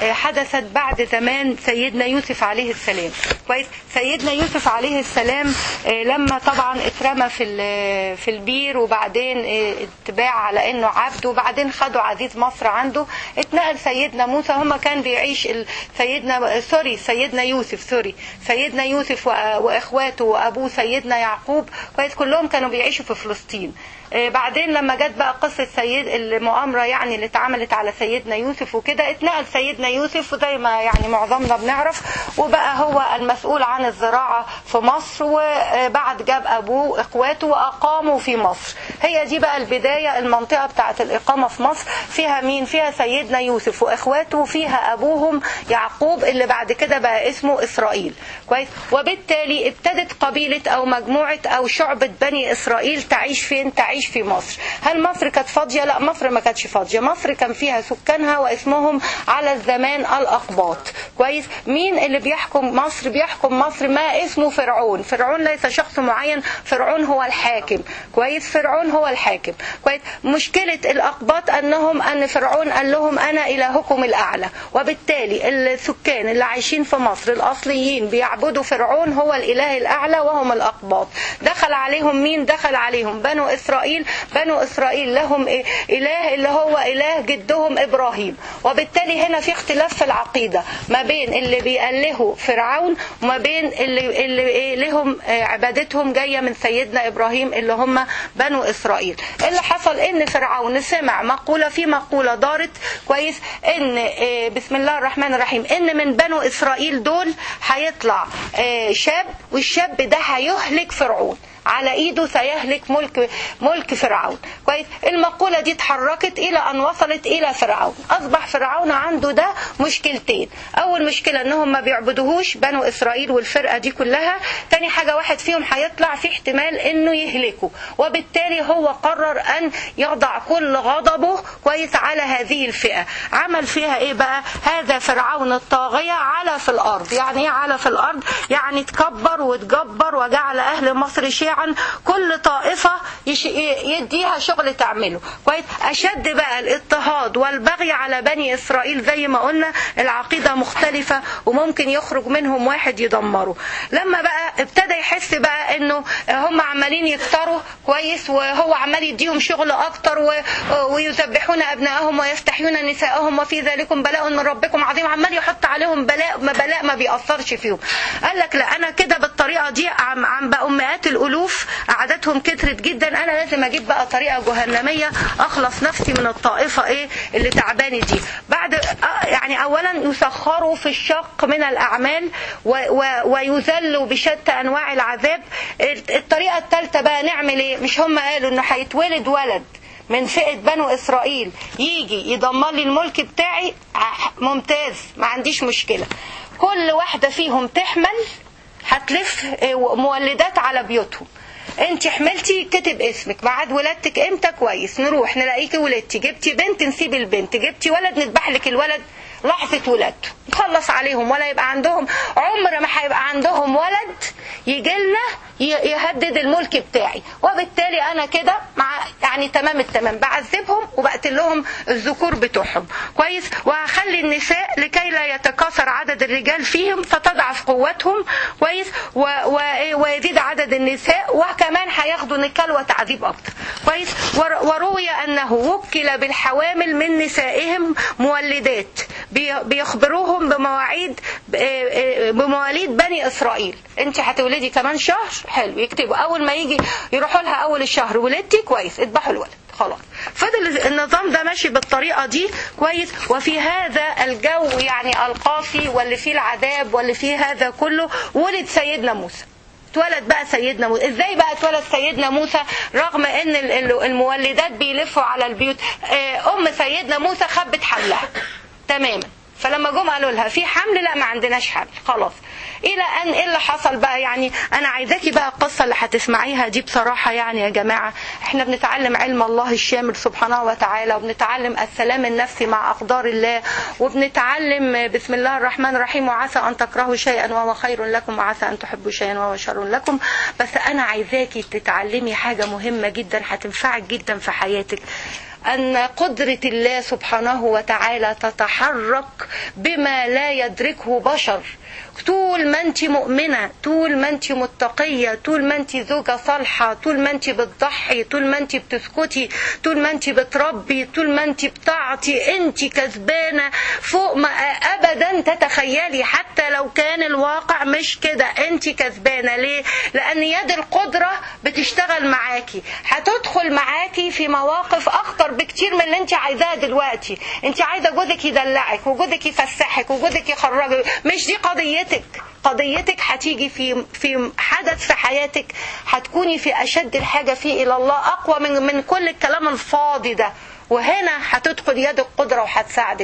آه، حدثت بعد زمان سيدنا يوسف عليه السلام كويس سيدنا يوسف عليه السلام آه، لما طبعا اترمى في ال- في البير وبعدين آه، اتباع على انه عبد وبعدين خدوا عزيز مصر عنده اتنقل سيدنا موسى هما كان بيعيش ال- سيدنا سوري سيدنا يوسف سوري سيدنا يوسف وأ- واخواته وابوه سيدنا يعقوب كويس كلهم كانوا بيعيشوا في فلسطين آه، بعدين لما جت بقى قصة سيد المؤامرة يعني اللي اتعملت على سيدنا يوسف وكده اتنقل سيدنا يوسف وزي ما يعني معظمنا بنعرف وبقى هو المسؤول عن الزراعة في مصر وبعد جاب أبوه إخواته وأقاموا في مصر هي دي بقى البداية المنطقة بتاعت الإقامة في مصر فيها مين فيها سيدنا يوسف وإخواته وفيها أبوهم يعقوب اللي بعد كده بقى اسمه إسرائيل كويس وبالتالي ابتدت قبيلة أو مجموعة أو شعبة بني إسرائيل تعيش فين تعيش في مصر هل مصر كانت فاضية لا مصر ما كانتش فاضية مصر كان فيها سكانها واسمهم على الزمان الأقباط كويس مين اللي بيحكم مصر بيحكم مصر ما اسمه فرعون فرعون ليس شخص معين فرعون هو الحاكم كويس فرعون هو الحاكم كويس مشكلة الأقباط أنهم أن فرعون قال لهم أنا إلهكم الأعلى وبالتالي السكان اللي عايشين في مصر الأصليين بيعبدوا فرعون هو الإله الأعلى وهم الأقباط دخل عليهم مين دخل عليهم بنو إسرائيل بنو إسرائيل لهم إيه؟ إله اللي هو إله جدهم إبراهيم وبالتالي هنا في اختلاف في العقيدة ما بين اللي بيألهوا فرعون وما بين اللي, اللي إيه لهم آه، عبادتهم جاية من سيدنا إبراهيم اللي هم بنو إسرائيل اللي حصل إن فرعون سمع مقولة في مقولة دارت كويس إن آه، بسم الله الرحمن الرحيم إن من بنو إسرائيل دول هيطلع آه، شاب والشاب ده هيهلك فرعون على ايده سيهلك ملك ملك فرعون كويس المقوله دي اتحركت الى ان وصلت الى فرعون اصبح فرعون عنده ده مشكلتين اول مشكله انهم ما بيعبدوهوش بنو اسرائيل والفرقه دي كلها تاني حاجه واحد فيهم هيطلع في احتمال انه يهلكه وبالتالي هو قرر ان يضع كل غضبه كويس على هذه الفئه عمل فيها ايه بقى هذا فرعون الطاغيه على في الارض يعني ايه على في الارض يعني تكبر وتجبر وجعل اهل مصر شيعا كل طائفه يش- يديها شغل تعمله كويس اشد بقى الاضطهاد والبغي على بني اسرائيل زي ما قلنا العقيده مختلفه وممكن يخرج منهم واحد يدمره لما بقى ابتدى يحس بقى انه هم عمالين يكتروا كويس وهو عمال يديهم شغل اكتر و- ويذبحون ابنائهم ويستحيون نساءهم وفي ذلكم بلاء من ربكم عظيم عمال يحط عليهم بلاء ما بلاء ما بيأثرش فيهم قال لك لا انا كده بالطريقه دي عم عم بقوا مئات الالوف عددهم كترت جدا انا لازم اجيب بقى طريقه جهنميه اخلص نفسي من الطائفه ايه اللي تعباني دي بعد آه، يعني اولا يسخروا في الشق من الاعمال و و ويذلوا بشتى انواع العذاب الطريقه الثالثه بقى نعمل ايه مش هم قالوا انه هيتولد ولد من فئة بنو إسرائيل يجي يدمر لي الملك بتاعي ع- ممتاز ما عنديش مشكلة كل واحدة فيهم تحمل هتلف آه، مولدات على بيوتهم انت حملتي كتب اسمك ميعاد ولادتك امتى كويس نروح نلاقيكي ولدتي جبتي بنت نسيب البنت جبتي ولد نذبح لك الولد لحظة ولادته نخلص عليهم ولا يبقى عندهم عمر ما هيبقى عندهم ولد يجي لنا ي- يهدد الملك بتاعي وبالتالي انا كده مع يعني تمام التمام بعذبهم وبقتل لهم الذكور بتوعهم كويس وهخلي النساء لكي لا يتكاثر عدد الرجال فيهم فتضعف قوتهم كويس و و ويزيد عدد النساء وكمان هياخدوا نكال وتعذيب اكتر كويس ور- وروي انه وكل بالحوامل من نسائهم مولدات بي- بيخبروهم بمواعيد ب- آه، بمواليد بني اسرائيل انت هتولدي كمان شهر حلو يكتبوا اول ما يجي يروحوا لها اول الشهر ولدتي كويس اذبحوا الولد خلاص فضل النظام ده ماشي بالطريقة دي كويس وفي هذا الجو يعني القاسي واللي فيه العذاب واللي فيه هذا كله ولد سيدنا موسى اتولد بقى سيدنا موسى ازاي بقى اتولد سيدنا موسى رغم ان ال- ال- المولدات بيلفوا على البيوت آه، ام سيدنا موسى خبت حملها تماما فلما جم قالوا لها في حمل لا ما عندناش حمل خلاص الى ان ايه اللي حصل بقى يعني انا عايزاكي بقى القصه اللي هتسمعيها دي بصراحه يعني يا جماعه احنا بنتعلم علم الله الشامل سبحانه وتعالى وبنتعلم السلام النفسي مع اقدار الله وبنتعلم بسم الله الرحمن الرحيم وعسى ان تكرهوا شيئا وهو خير لكم وعسى ان تحبوا شيئا وهو شر لكم بس انا عايزاكي تتعلمي حاجه مهمه جدا هتنفعك جدا في حياتك ان قدره الله سبحانه وتعالى تتحرك بما لا يدركه بشر طول ما انت مؤمنة طول ما انت متقية طول ما انت زوجة صالحة طول ما انت بتضحي طول ما انت بتسكتي طول ما انت بتربي طول ما انت بتعطي انت كسبانة فوق ما ابدا تتخيلي حتى لو كان الواقع مش كده انت كسبانة ليه لان يد القدرة بتشتغل معاكي هتدخل معاكي في مواقف اخطر بكتير من اللي انت عايزاها دلوقتي انت عايزة جوزك يدلعك وجوزك يفسحك وجوزك يخرجك مش دي قضيتك قضيتك هتيجي في في حدث في حياتك هتكوني في اشد الحاجه فيه الى الله اقوى من من كل الكلام الفاضي ده وهنا هتدخل يد القدرة وهتساعدك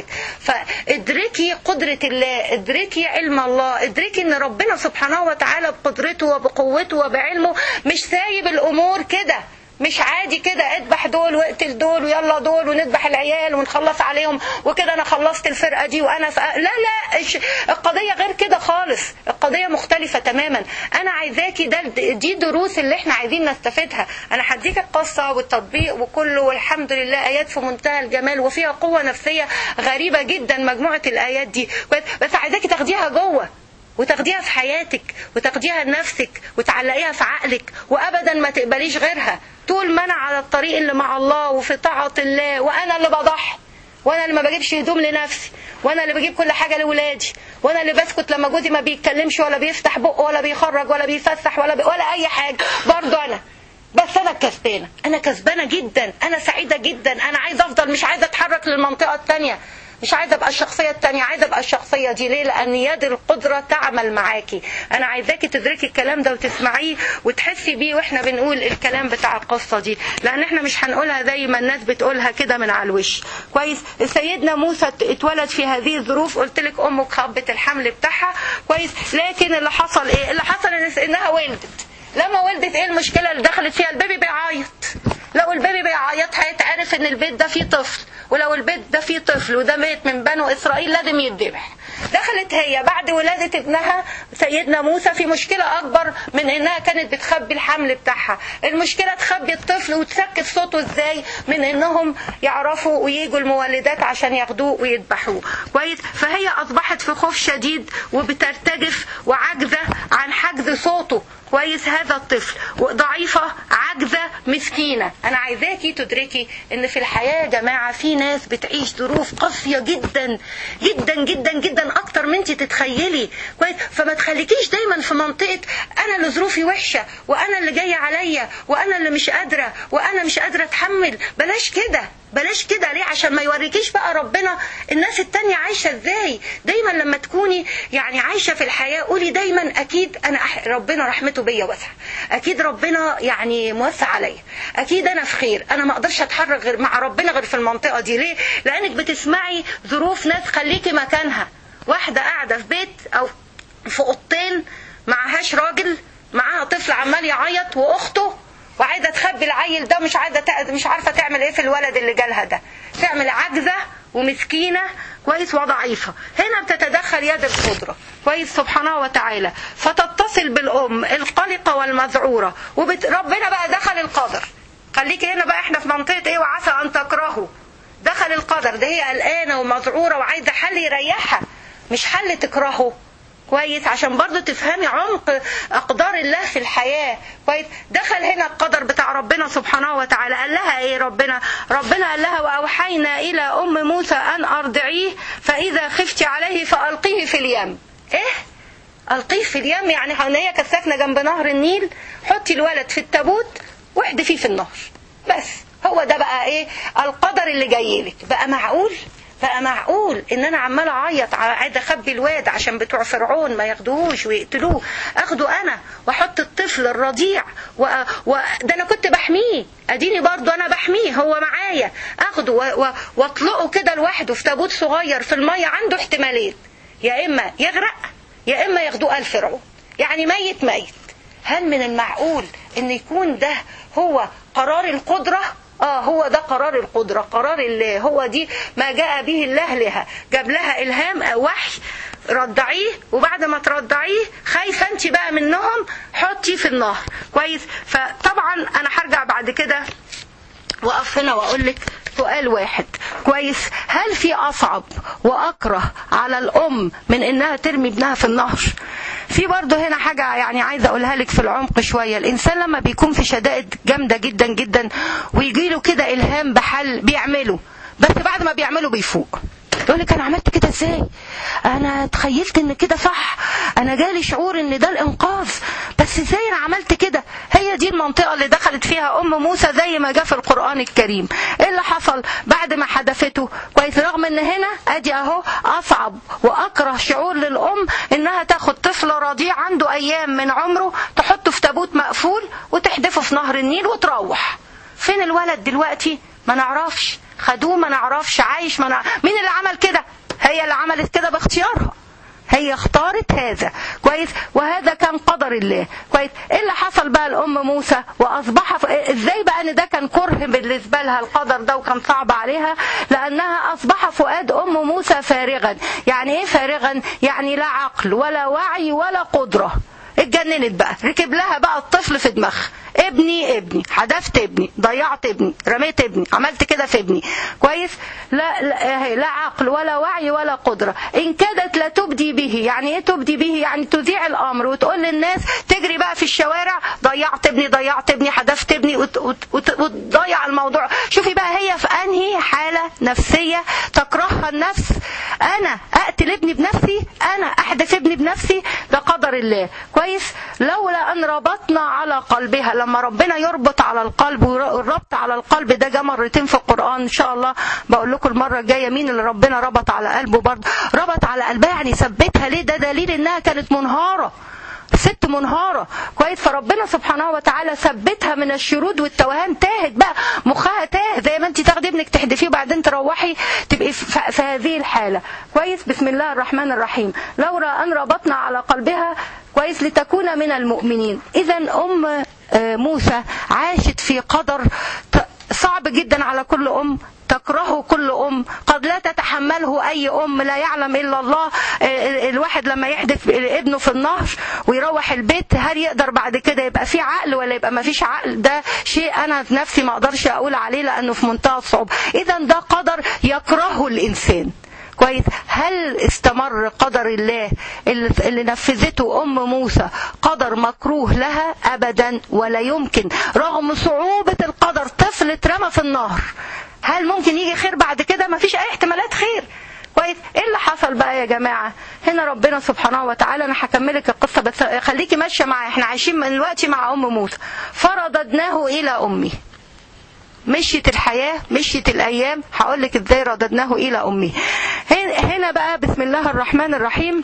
فادركي قدرة الله ادركي علم الله ادركي ان ربنا سبحانه وتعالى بقدرته وبقوته وبعلمه مش سايب الامور كده مش عادي كده اذبح دول واقتل دول ويلا دول ونذبح العيال ونخلص عليهم وكده انا خلصت الفرقه دي وانا ف... لا لا القضيه غير كده خالص القضيه مختلفه تماما انا عايزاكي ده دي دروس اللي احنا عايزين نستفيدها انا هديك القصه والتطبيق وكله والحمد لله ايات في منتهى الجمال وفيها قوه نفسيه غريبه جدا مجموعه الايات دي بس عايزاكي تاخديها جوه وتاخديها في حياتك وتاخديها لنفسك وتعلقيها في عقلك وابدا ما تقبليش غيرها طول ما انا على الطريق اللي مع الله وفي طاعه الله وانا اللي بضحي وانا اللي ما بجيبش هدوم لنفسي وانا اللي بجيب كل حاجه لاولادي وانا اللي بسكت لما جوزي ما بيتكلمش ولا بيفتح بقه ولا بيخرج ولا بيفسح ولا بي... ولا اي حاجه برضه انا بس انا كسبانه انا كسبانه جدا انا سعيده جدا انا عايزه افضل مش عايزه اتحرك للمنطقه الثانيه مش عايزه ابقى الشخصيه التانية عايزه ابقى الشخصيه دي ليه لان يد القدره تعمل معاكي انا عايزاكي تدركي الكلام ده وتسمعيه وتحسي بيه واحنا بنقول الكلام بتاع القصه دي لان احنا مش هنقولها زي ما الناس بتقولها كده من على الوش كويس سيدنا موسى اتولد في هذه الظروف قلت لك امه خبت الحمل بتاعها كويس لكن اللي حصل ايه اللي حصل انها ولدت لما ولدت ايه المشكله اللي دخلت فيها البيبي بيعيط لو البيبي بيعيط هيتعرف ان البيت ده فيه طفل ولو البيت ده فيه طفل وده بيت من بنو اسرائيل لازم يتذبح دخلت هي بعد ولادة ابنها سيدنا موسى في مشكلة أكبر من إنها كانت بتخبي الحمل بتاعها المشكلة تخبي الطفل وتسكت صوته إزاي من إنهم يعرفوا ويجوا المولدات عشان ياخدوه ويذبحوه كويس فهي أصبحت في خوف شديد وبترتجف وعاجزة عن حجز صوته كويس هذا الطفل وضعيفة عاجزة مسكينة أنا عايزاكي تدركي إن في الحياة يا جماعة في ناس بتعيش ظروف قاسية جدا جدا جدا جدا أكتر من أنت تتخيلي كويس فما تخليكيش دايما في منطقة أنا اللي ظروفي وحشة وأنا اللي جاية عليا وأنا اللي مش قادرة وأنا مش قادرة أتحمل بلاش كده بلاش كده ليه عشان ما يوريكيش بقى ربنا الناس التانية عايشة ازاي دايما لما تكوني يعني عايشة في الحياة قولي دايما اكيد انا أح... ربنا رحمته بيا واسعة اكيد ربنا يعني موسع عليا اكيد انا في خير انا ما اقدرش اتحرك غير مع ربنا غير في المنطقة دي ليه لانك بتسمعي ظروف ناس خليكي مكانها واحدة قاعدة في بيت او في اوضتين معهاش راجل معاها طفل عمال يعيط واخته وعايزه تخبي العيل ده مش عايزه مش عارفه تعمل ايه في الولد اللي جالها ده تعمل عاجزه ومسكينه كويس وضعيفه هنا بتتدخل يد القدره كويس سبحانه وتعالى فتتصل بالام القلقه والمذعوره وبت... ربنا بقى دخل القدر خليكي هنا بقى احنا في منطقه ايه وعسى ان تكرهوا دخل القدر ده هي قلقانه ومذعوره وعايزه حل يريحها مش حل تكرهه كويس عشان برضو تفهمي عمق اقدار الله في الحياه كويس دخل هنا القدر بتاع ربنا سبحانه وتعالى قال لها ايه ربنا ربنا قال لها واوحينا الى ام موسى ان ارضعيه فاذا خفت عليه فالقيه في اليم ايه القيه في اليم يعني هي كانت ساكنه جنب نهر النيل حطي الولد في التابوت واحدفيه في النهر بس هو ده بقى ايه القدر اللي جاي لك بقى معقول بقى معقول ان انا عماله اعيط عايزه اخبي الواد عشان بتوع فرعون ما ياخدوهوش ويقتلوه اخده انا واحط الطفل الرضيع و... و... ده انا كنت بحميه اديني برضو انا بحميه هو معايا اخده و... و... واطلقه كده لوحده في تابوت صغير في الميه عنده احتمالين يا اما يغرق يا اما ياخدوه الف فرعون يعني ميت ميت هل من المعقول ان يكون ده هو قرار القدره اه هو ده قرار القدرة قرار الله هو دي ما جاء به الله لها جاب لها إلهام أو وحي رضعيه وبعد ما ترضعيه خايفة انت بقى منهم حطي في النهر كويس فطبعا انا هرجع بعد كده واقف هنا واقول لك سؤال واحد كويس هل في اصعب واكره على الام من انها ترمي ابنها في النهر في برضه هنا حاجة يعني عايزة أقولها لك في العمق شوية الإنسان لما بيكون في شدائد جامدة جدا جدا ويجي له كده إلهام بحل بيعمله بس بعد ما بيعمله بيفوق يقول لك انا عملت كده ازاي انا تخيلت ان كده صح انا جالي شعور ان ده الانقاذ بس ازاي انا عملت كده هي دي المنطقه اللي دخلت فيها ام موسى زي ما جاء في القران الكريم ايه اللي حصل بعد ما حدفته كويس رغم ان هنا ادي اهو اصعب واكره شعور للام انها تاخد طفل رضيع عنده ايام من عمره تحطه في تابوت مقفول وتحدفه في نهر النيل وتروح فين الولد دلوقتي ما نعرفش خدوه ما نعرفش عايش ما نعرف. مين اللي عمل كده هي اللي عملت كده باختيارها هي اختارت هذا كويس وهذا كان قدر الله كويس ايه اللي حصل بقى لام موسى واصبح ف... ازاي بقى ان ده كان كره بالنسبه لها القدر ده وكان صعب عليها لانها اصبح فؤاد ام موسى فارغا يعني ايه فارغا يعني لا عقل ولا وعي ولا قدره اتجننت بقى ركب لها بقى الطفل في دماغها ابني ابني حدفت ابني ضيعت ابني رميت ابني عملت كده في ابني كويس لا لا, لا عقل ولا وعي ولا قدرة إن كادت لا تبدي به يعني ايه تبدي به يعني تذيع الأمر وتقول للناس تجري بقى في الشوارع ضيعت ابني ضيعت ابني حدفت ابني وتضيع الموضوع شوفي بقى هي في أنهي حالة نفسية تكرهها النفس أنا أقتل ابني بنفسي أنا أحدث ابني بنفسي ده قدر الله كويس لولا أن ربطنا على قلبها لما ربنا يربط على القلب والربط على القلب ده جه مرتين في القرآن إن شاء الله بقول لكم المرة الجاية مين اللي ربنا ربط على قلبه برضه ربط على قلبها يعني ثبتها ليه ده دليل إنها كانت منهارة ست منهارة كويس فربنا سبحانه وتعالى ثبتها من الشرود والتوهان تاهت بقى مخها تاه زي ما انت تاخدي ابنك تحدفيه وبعدين تروحي تبقي في هذه الحالة كويس بسم الله الرحمن الرحيم لولا أن ربطنا على قلبها كويس لتكون من المؤمنين إذا أم موسى عاشت في قدر صعب جدا على كل أم تكرهه كل أم قد لا تتحمله أي أم لا يعلم إلا الله الواحد لما يحدث ابنه في النهر ويروح البيت هل يقدر بعد كده يبقى في عقل ولا يبقى ما فيش عقل ده شيء أنا نفسي ما أقدرش أقول عليه لأنه في منتهى الصعوبة إذا ده قدر يكرهه الإنسان كويس هل استمر قدر الله اللي, اللي نفذته ام موسى قدر مكروه لها ابدا ولا يمكن رغم صعوبة القدر طفل اترمى في النهر هل ممكن يجي خير بعد كده ما فيش اي احتمالات خير كويس ايه اللي حصل بقى يا جماعه هنا ربنا سبحانه وتعالى انا هكملك القصه بس خليكي ماشيه معايا احنا عايشين من دلوقتي مع ام موسى فرددناه الى امه مشيت الحياة مشيت الأيام هقول لك إزاي رددناه إلى أمه هنا بقى بسم الله الرحمن الرحيم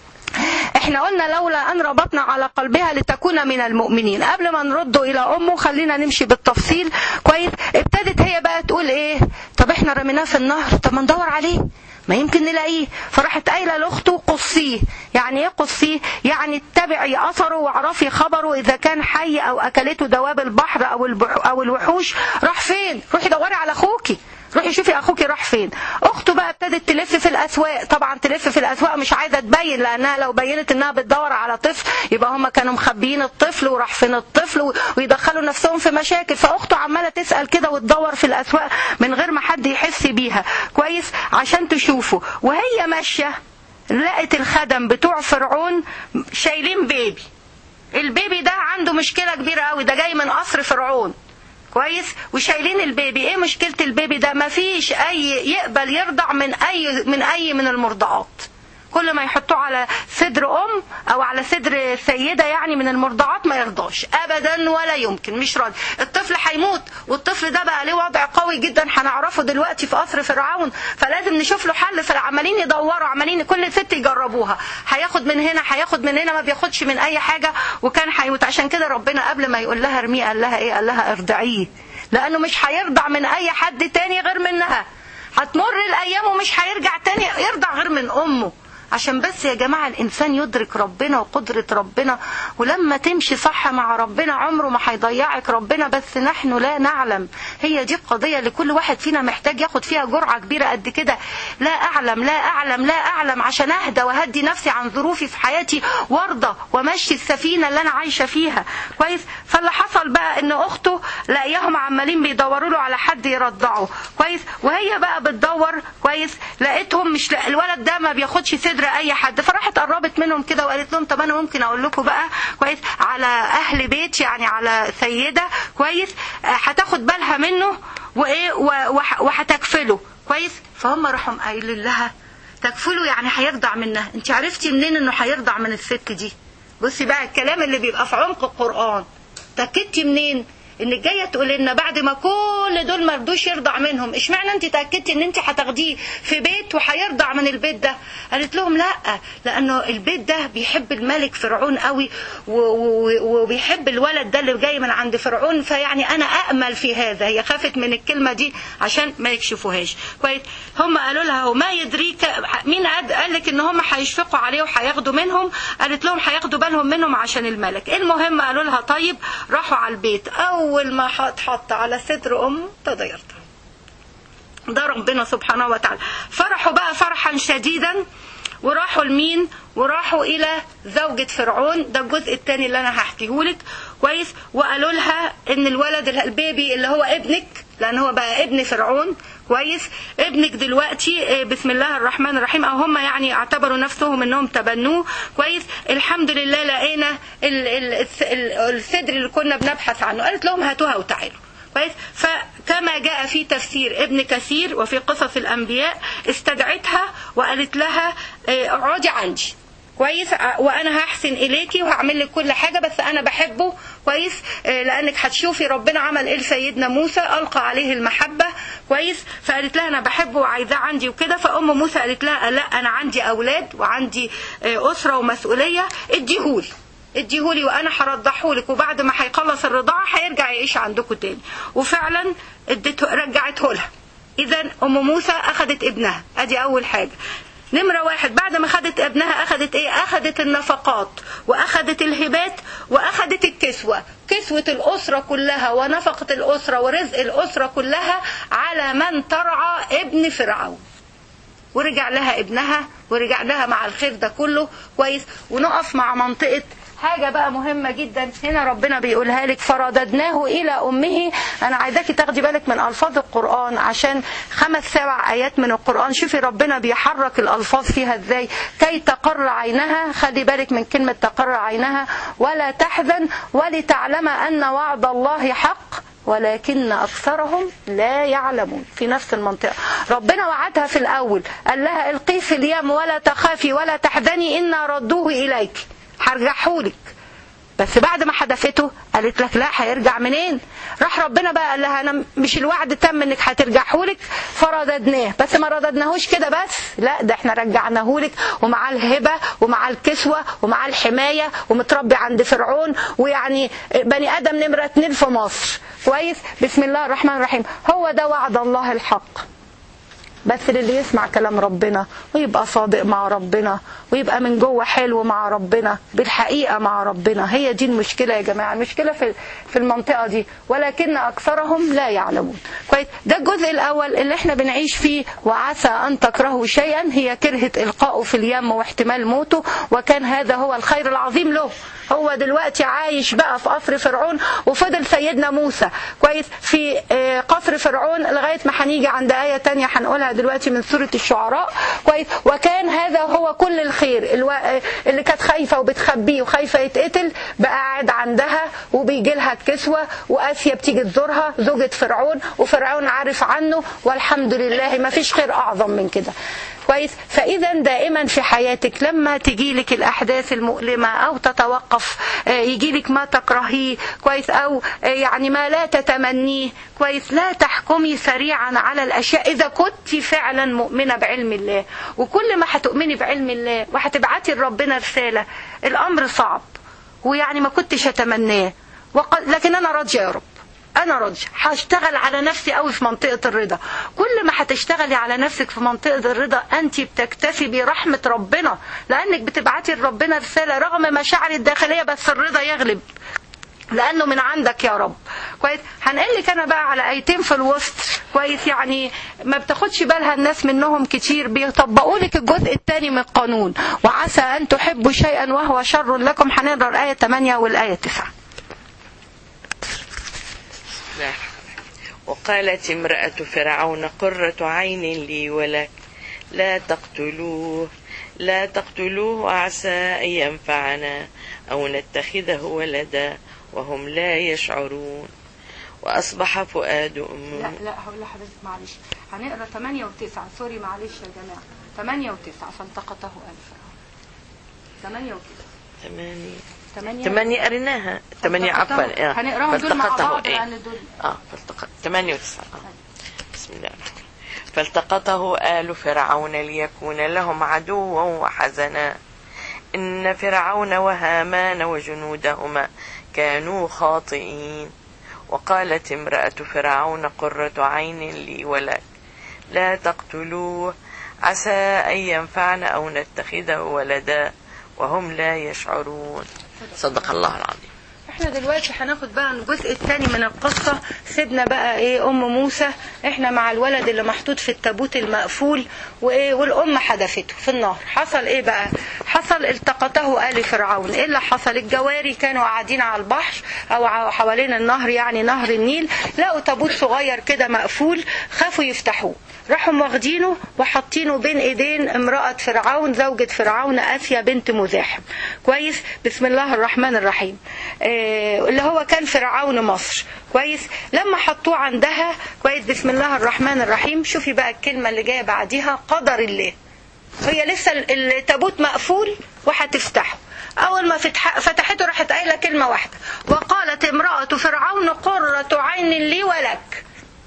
احنا قلنا لولا ان ربطنا على قلبها لتكون من المؤمنين قبل ما نرده الى امه خلينا نمشي بالتفصيل كويس ابتدت هي بقى تقول ايه طب احنا رميناه في النهر طب ما ندور عليه ما يمكن نلاقيه فراحت قايله لاخته قصيه يعني ايه قصيه يعني اتبعي اثره واعرفي خبره اذا كان حي او اكلته دواب البحر او او الوحوش راح فين روحي دوري على اخوكي روحي شوفي اخوكي راح فين اخته بقى ابتدت تلف في الاسواق طبعا تلف في الاسواق مش عايزه تبين لانها لو بينت انها بتدور على طفل يبقى هم كانوا مخبيين الطفل وراح فين الطفل ويدخلوا نفسهم في مشاكل فاخته عماله تسال كده وتدور في الاسواق من غير ما حد يحس بيها كويس عشان تشوفه وهي ماشيه لقت الخدم بتوع فرعون شايلين بيبي البيبي ده عنده مشكله كبيره قوي ده جاي من قصر فرعون كويس وشايلين البيبي ايه مشكله البيبي ده ما فيش اي يقبل يرضع من اي من اي من المرضعات كل ما يحطوه على صدر ام او على صدر سيده يعني من المرضعات ما يرضاش ابدا ولا يمكن مش راضي الطفل هيموت والطفل ده بقى ليه وضع قوي جدا هنعرفه دلوقتي في قصر فرعون فلازم نشوف له حل فعمالين يدوروا عمالين كل ست يجربوها هياخد من هنا هياخد من هنا ما بياخدش من اي حاجه وكان هيموت عشان كده ربنا قبل ما يقول لها ارميه قال لها ايه قال لها ارضعيه لانه مش هيرضع من اي حد تاني غير منها هتمر الايام ومش هيرجع تاني يرضع غير من امه عشان بس يا جماعة الإنسان يدرك ربنا وقدرة ربنا ولما تمشي صح مع ربنا عمره ما هيضيعك ربنا بس نحن لا نعلم هي دي القضية اللي كل واحد فينا محتاج ياخد فيها جرعة كبيرة قد كده لا أعلم لا أعلم لا أعلم عشان أهدى وهدي نفسي عن ظروفي في حياتي وارضى ومشي السفينة اللي أنا عايشة فيها كويس فاللي حصل بقى إن أخته لاقياهم عمالين بيدوروا له على حد يرضعه كويس وهي بقى بتدور كويس لقيتهم مش لا الولد ده ما بياخدش صدر اي حد فراحت قربت منهم كده وقالت لهم طب انا ممكن اقول لكم بقى كويس على اهل بيت يعني على سيده كويس آه، هتاخد بالها منه وايه و- وح- وهتكفله كويس فهم راحوا قايلين لها تكفله يعني هيرضع منها انت عرفتي منين انه هيرضع من الست دي بصي بقى الكلام اللي بيبقى في عمق القران تاكدتي منين انك جايه تقول لنا بعد ما كل دول ما رضوش يرضع منهم اشمعنى انت تاكدتي ان انت هتاخديه في بيت وهيرضع من البيت ده قالت لهم لا لانه البيت ده بيحب الملك فرعون قوي و- و- وبيحب الولد ده اللي جاي من عند فرعون فيعني انا امل في هذا هي خافت من الكلمه دي عشان ما يكشفوهاش كويس هم قالوا لها هو ما يدريك مين قد- قال لك ان هم هيشفقوا عليه وهياخدوا منهم قالت لهم هياخدوا بالهم منهم عشان الملك المهم قالوا لها طيب راحوا على البيت اول ما اتحط على صدر امه تضيرتها ده ربنا سبحانه وتعالى فرحوا بقى فرحا شديدا وراحوا لمين وراحوا الى زوجة فرعون ده الجزء الثاني اللي انا هحكيه لك كويس وقالوا لها ان الولد البيبي اللي هو ابنك لان هو بقى ابن فرعون كويس ابنك دلوقتي آه، بسم الله الرحمن الرحيم او هم يعني اعتبروا نفسهم انهم تبنوه كويس الحمد لله لقينا ال- ال- الس- ال- الصدر اللي كنا بنبحث عنه قالت لهم هاتوها وتعالوا كويس فكما جاء في تفسير ابن كثير وفي قصص الانبياء استدعتها وقالت لها آه، اقعدي عندي كويس ع- وانا هحسن اليكي وهعمل لك كل حاجه بس انا بحبه كويس آه، لانك هتشوفي ربنا عمل ايه لسيدنا موسى القى عليه المحبه كويس فقالت لها انا بحبه وعايزاه عندي وكده فام موسى قالت لها لا انا عندي اولاد وعندي آه، اسره ومسؤوليه اديهولي اديهولي وانا هرضعهولك وبعد ما هيخلص الرضاعه هيرجع يعيش عندكم تاني وفعلا اديته رجعته لها اذا ام موسى اخذت ابنها ادي اول حاجه نمرة واحد بعد ما خدت ابنها اخذت ايه اخذت النفقات واخذت الهبات واخذت الكسوة كسوة الاسرة كلها ونفقة الاسرة ورزق الاسرة كلها على من ترعى ابن فرعون ورجع لها ابنها ورجع لها مع الخير ده كله كويس ونقف مع منطقة حاجة بقى مهمة جدا هنا ربنا بيقولها لك فرددناه إلى أمه أنا عايزاكي تاخدي بالك من ألفاظ القرآن عشان خمس سبع آيات من القرآن شوفي ربنا بيحرك الألفاظ فيها إزاي كي تقر عينها خلي بالك من كلمة تقر عينها ولا تحزن ولتعلم أن وعد الله حق ولكن أكثرهم لا يعلمون في نفس المنطقة ربنا وعدها في الأول قال لها القيه في اليم ولا تخافي ولا تحزني إنا ردوه إليك هرجعهولك بس بعد ما حدفته قالت لك لا هيرجع منين راح ربنا بقى قال لها انا مش الوعد تم انك هترجعهولك فرددناه بس ما رددناهوش كده بس لا ده احنا رجعناهولك ومعاه الهبه ومعاه الكسوه ومعاه الحمايه ومتربي عند فرعون ويعني بني ادم نمره اتنين في مصر كويس بسم الله الرحمن الرحيم هو ده وعد الله الحق بس للي يسمع كلام ربنا ويبقى صادق مع ربنا ويبقى من جوه حلو مع ربنا بالحقيقة مع ربنا هي دي المشكلة يا جماعة المشكلة في في المنطقة دي ولكن أكثرهم لا يعلمون كويس ده الجزء الأول اللي احنا بنعيش فيه وعسى أن تكرهوا شيئا هي كرهة إلقائه في اليم واحتمال موته وكان هذا هو الخير العظيم له هو دلوقتي عايش بقى في قصر فرعون وفضل سيدنا موسى كويس في آه، قصر فرعون لغاية ما هنيجي عند آية تانية هنقولها دلوقتي من سورة الشعراء كويس وكان هذا هو كل الخير الو... آه، اللي كانت خايفة وبتخبيه وخايفة يتقتل بقى قاعد عندها وبيجي لها الكسوة وآسيا بتيجي تزورها زوجة فرعون وفرعون عارف عنه والحمد لله ما فيش خير أعظم من كده كويس فاذا دائما في حياتك لما تجيلك الاحداث المؤلمه او تتوقف آه، يجيلك ما تكرهيه كويس او آه، يعني ما لا تتمنيه كويس لا تحكمي سريعا على الاشياء اذا كنت فعلا مؤمنه بعلم الله وكل ما هتؤمني بعلم الله وهتبعتي لربنا رساله الامر صعب ويعني ما كنتش اتمناه وق- لكن انا راضيه يا رب انا راضيه هشتغل على نفسي قوي في منطقه الرضا كل ما هتشتغلي على نفسك في منطقه الرضا انت بتكتسبي رحمه ربنا لانك بتبعتي لربنا رساله رغم مشاعري الداخليه بس الرضا يغلب لانه من عندك يا رب كويس هنقل لك انا بقى على ايتين في الوسط كويس يعني ما بتاخدش بالها الناس منهم كتير بيطبقوا لك الجزء الثاني من القانون وعسى ان تحبوا شيئا وهو شر لكم هنقرا الايه 8 والايه 9 لا. وقالت امرأة فرعون قرة عين لي ولك لا تقتلوه لا تقتلوه عسى أن ينفعنا أو نتخذه ولدا وهم لا يشعرون وأصبح فؤاد أم لا لا هقول لحضرتك معلش هنقرا 8 و9 سوري معلش يا جماعه 8 و9 فالتقطه الف 8 و9 ثمانية 8 ثمانية قريناها ثمانية فالتقطه. عفوا آه. هنقراهم دول مع فالتقطه بعض إيه؟ لان دول اه فالتقط ثمانية وتسعة آه. بسم الله الرحمن الرحيم. فالتقطه آل فرعون ليكون لهم عدوا وحزنا إن فرعون وهامان وجنودهما كانوا خاطئين وقالت امرأة فرعون قرة عين لي ولك لا تقتلوه عسى أن ينفعنا أو نتخذه ولدا وهم لا يشعرون صدق الله العظيم احنا دلوقتي هناخد بقى الجزء الثاني من القصة سيبنا بقى ايه ام موسى احنا مع الولد اللي محطوط في التابوت المقفول وايه والام حدفته في النهر حصل ايه بقى حصل التقطه آل فرعون ايه اللي حصل الجواري كانوا قاعدين على البحر او ع- حوالين النهر يعني نهر النيل لقوا تابوت صغير كده مقفول خافوا يفتحوه راحوا واخدينه وحاطينه بين ايدين امرأة فرعون زوجة فرعون آسيا بنت مزاحم كويس بسم الله الرحمن الرحيم آه اللي هو كان فرعون مصر كويس لما حطوه عندها كويس بسم الله الرحمن الرحيم شوفي بقى الكلمة اللي جاية بعديها قدر الله هي لسه ال- التابوت مقفول وهتفتحه اول ما فتح فتحته راحت قايله كلمه واحده وقالت امراه فرعون قره عين لي ولك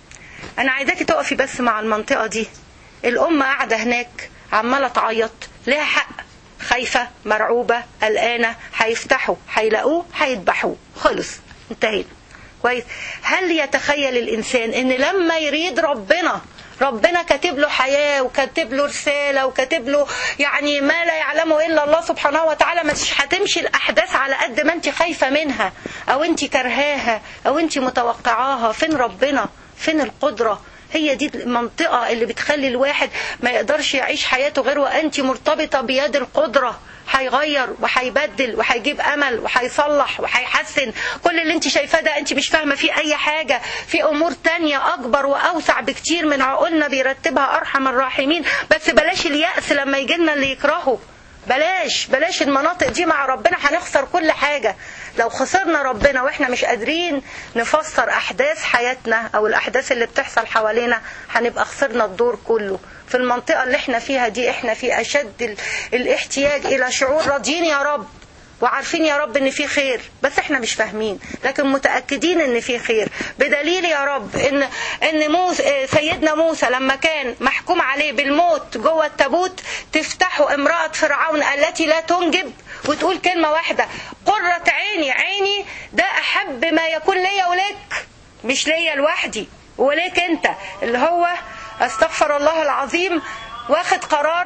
انا عايزاكي تقفي بس مع المنطقه دي الام قاعده هناك عماله تعيط ليها حق خايفه مرعوبه قلقانه هيفتحوا هيلاقوه هيذبحوه خلص انتهينا كويس هل يتخيل الانسان ان لما يريد ربنا ربنا كاتب له حياة وكاتب له رسالة وكاتب له يعني ما لا يعلمه إلا الله سبحانه وتعالى مش هتمشي الأحداث على قد ما أنت خايفة منها أو أنت كرهاها أو أنت متوقعاها فين ربنا فين القدرة هي دي المنطقة اللي بتخلي الواحد ما يقدرش يعيش حياته غير وأنت مرتبطة بيد القدرة هيغير وهيبدل وهيجيب امل وهيصلح وهيحسن كل اللي انت شايفاه ده انت مش فاهمه فيه اي حاجه في امور تانية اكبر واوسع بكتير من عقولنا بيرتبها ارحم الراحمين بس بلاش اليأس لما يجي لنا اللي يكرهه بلاش بلاش المناطق دي مع ربنا هنخسر كل حاجة لو خسرنا ربنا واحنا مش قادرين نفسر احداث حياتنا او الاحداث اللي بتحصل حوالينا هنبقى خسرنا الدور كله في المنطقة اللي احنا فيها دي احنا في اشد ال- الاحتياج الى شعور راضيين يا رب وعارفين يا رب ان في خير بس احنا مش فاهمين لكن متاكدين ان في خير بدليل يا رب ان ان موسى سيدنا موسى لما كان محكوم عليه بالموت جوه التابوت تفتحه امراه فرعون التي لا تنجب وتقول كلمه واحده قره عيني عيني ده احب ما يكون ليا وليك مش ليا لوحدي وليك انت اللي هو استغفر الله العظيم واخد قرار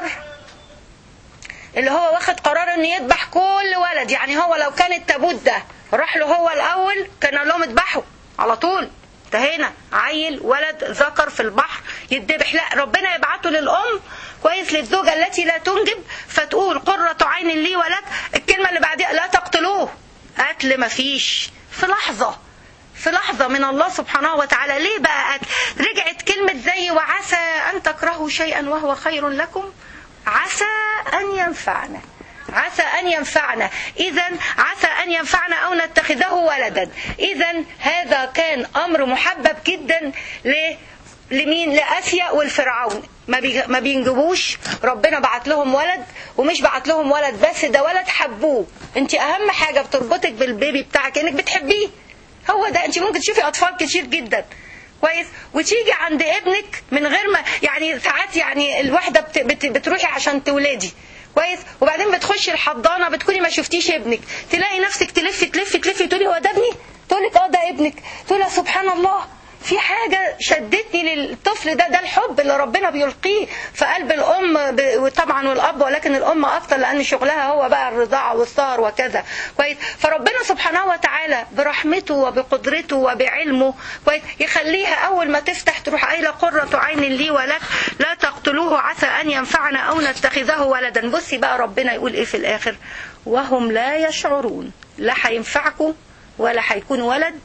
اللي هو واخد قرار انه يذبح كل ولد يعني هو لو كان التابوت ده راح له هو الاول كان قال لهم اذبحوا على طول انتهينا عيل ولد ذكر في البحر يتذبح لا ربنا يبعته للام كويس للزوجه التي لا تنجب فتقول قرة عين لي ولك الكلمه اللي بعديها لا تقتلوه قتل مفيش في لحظه في لحظة من الله سبحانه وتعالى ليه بقى قتل رجعت كلمة زي وعسى أن تكرهوا شيئا وهو خير لكم عسى أن ينفعنا عسى أن ينفعنا إذا عسى أن ينفعنا أو نتخذه ولدا إذا هذا كان أمر محبب جدا ل لمين لآسيا والفرعون ما بي... ما بينجبوش ربنا بعت لهم ولد ومش بعت لهم ولد بس ده ولد حبوه انت اهم حاجه بتربطك بالبيبي بتاعك انك بتحبيه هو ده انت ممكن تشوفي اطفال كتير جدا كويس وتيجي عند ابنك من غير ما يعني ساعات يعني الواحده بت... بت... بتروحي عشان تولدي كويس وبعدين بتخشي الحضانه بتكوني ما شفتيش ابنك تلاقي نفسك تلفي تلفي تلفي تقولي هو ده ابني تقول لك اه ده ابنك تقول يا سبحان الله في حاجة شدتني للطفل ده ده الحب اللي ربنا بيلقيه في قلب الأم ب- وطبعا والأب ولكن الأم أكتر لأن شغلها هو بقى الرضاعة والسهر وكذا كويس فربنا سبحانه وتعالى برحمته وبقدرته وبعلمه كويس يخليها أول ما تفتح تروح قايلة قرة عين لي ولك لا تقتلوه عسى أن ينفعنا أو نتخذه ولدا بصي بقى ربنا يقول إيه في الآخر وهم لا يشعرون لا هينفعكم ولا هيكون ولد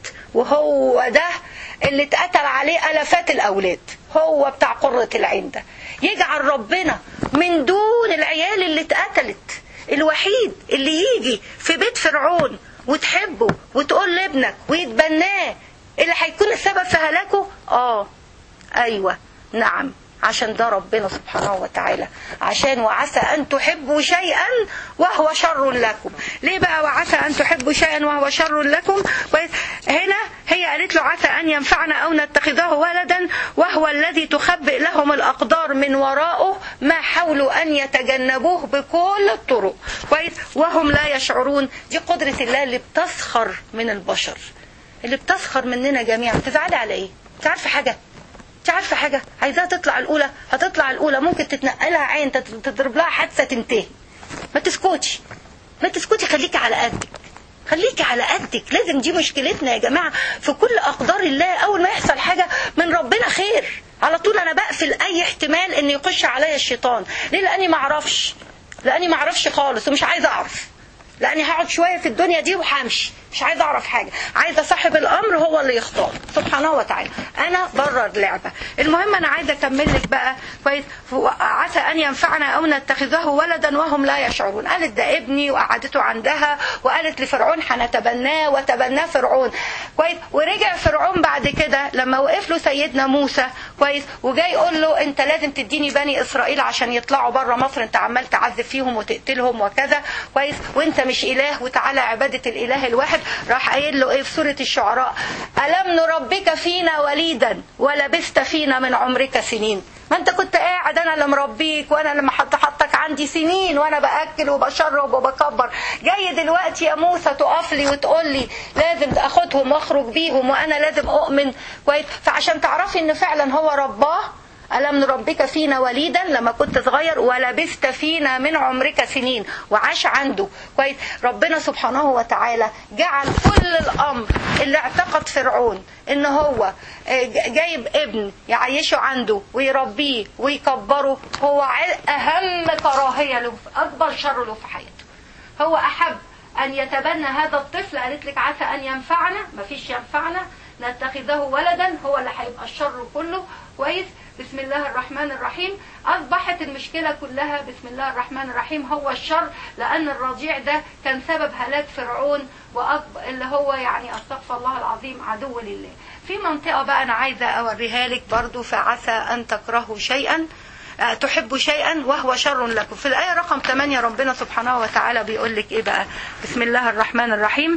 وهو ده اللي اتقتل عليه الافات الاولاد هو بتاع قرة العين ده يجعل ربنا من دون العيال اللي اتقتلت الوحيد اللي يجي في بيت فرعون وتحبه وتقول لابنك ويتبناه اللي هيكون السبب في هلاكه اه ايوه نعم عشان ده ربنا سبحانه وتعالى عشان وعسى أن تحبوا شيئا وهو شر لكم ليه بقى وعسى أن تحبوا شيئا وهو شر لكم كويس؟ هنا هي قالت له عسى أن ينفعنا أو نتخذه ولدا وهو الذي تخبئ لهم الأقدار من وراءه ما حاولوا أن يتجنبوه بكل الطرق كويس وهم لا يشعرون دي قدرة الله اللي بتسخر من البشر اللي بتسخر مننا جميعا تزعلي على ايه؟ انت عارفه حاجه؟ انت عارفه حاجه عايزاها تطلع الاولى هتطلع الاولى ممكن تتنقلها عين تت- تضرب لها حادثه تنتهي ما تسكتش ما تسكتي خليكي على قدك خليكي على قدك لازم دي مشكلتنا يا جماعه في كل اقدار الله اول ما يحصل حاجه من ربنا خير على طول انا بقفل اي احتمال ان يخش عليا الشيطان ليه لاني ما اعرفش لاني ما اعرفش خالص ومش عايزه اعرف لاني هقعد شويه في الدنيا دي وهمشي مش عايزه اعرف حاجه عايزه صاحب الامر هو اللي يختار سبحانه وتعالى انا بره اللعبه المهم انا عايزه اكمل لك بقى كويس عسى ان ينفعنا او نتخذه ولدا وهم لا يشعرون قالت ده ابني وقعدته عندها وقالت لفرعون هنتبناه وتبناه فرعون كويس ورجع فرعون بعد كده لما وقف له سيدنا موسى كويس وجاي يقول له انت لازم تديني بني اسرائيل عشان يطلعوا بره مصر انت عمال تعذب فيهم وتقتلهم وكذا كويس وانت مش اله وتعالى عباده الاله الواحد راح قايل له ايه في سوره الشعراء الم نربك فينا وليدا ولبست فينا من عمرك سنين ما انت كنت قاعد انا اللي مربيك وانا اللي حط حطك عندي سنين وانا باكل وبشرب وبكبر جاي دلوقتي يا موسى تقف لي وتقول لي لازم اخدهم واخرج بيهم وانا لازم اؤمن كويس فعشان تعرفي ان فعلا هو رباه ألم نربك فينا وليدا لما كنت صغير ولبست فينا من عمرك سنين وعاش عنده كويس ربنا سبحانه وتعالى جعل كل الأمر اللي اعتقد فرعون ان هو جايب ابن يعيشه عنده ويربيه ويكبره هو أهم كراهية له أكبر شر له في حياته هو أحب أن يتبنى هذا الطفل قالت لك عسى أن ينفعنا مفيش ينفعنا نتخذه ولدا هو اللي هيبقى الشر كله كويس بسم الله الرحمن الرحيم أصبحت المشكلة كلها بسم الله الرحمن الرحيم هو الشر لأن الرضيع ده كان سبب هلاك فرعون وأكبر اللي هو يعني استغفر الله العظيم عدو لله في منطقة بقى أنا عايزة أوريها لك برضو فعسى أن تكرهوا شيئا تحبوا شيئا وهو شر لكم في الآية رقم 8 ربنا سبحانه وتعالى بيقول لك إيه بقى بسم الله الرحمن الرحيم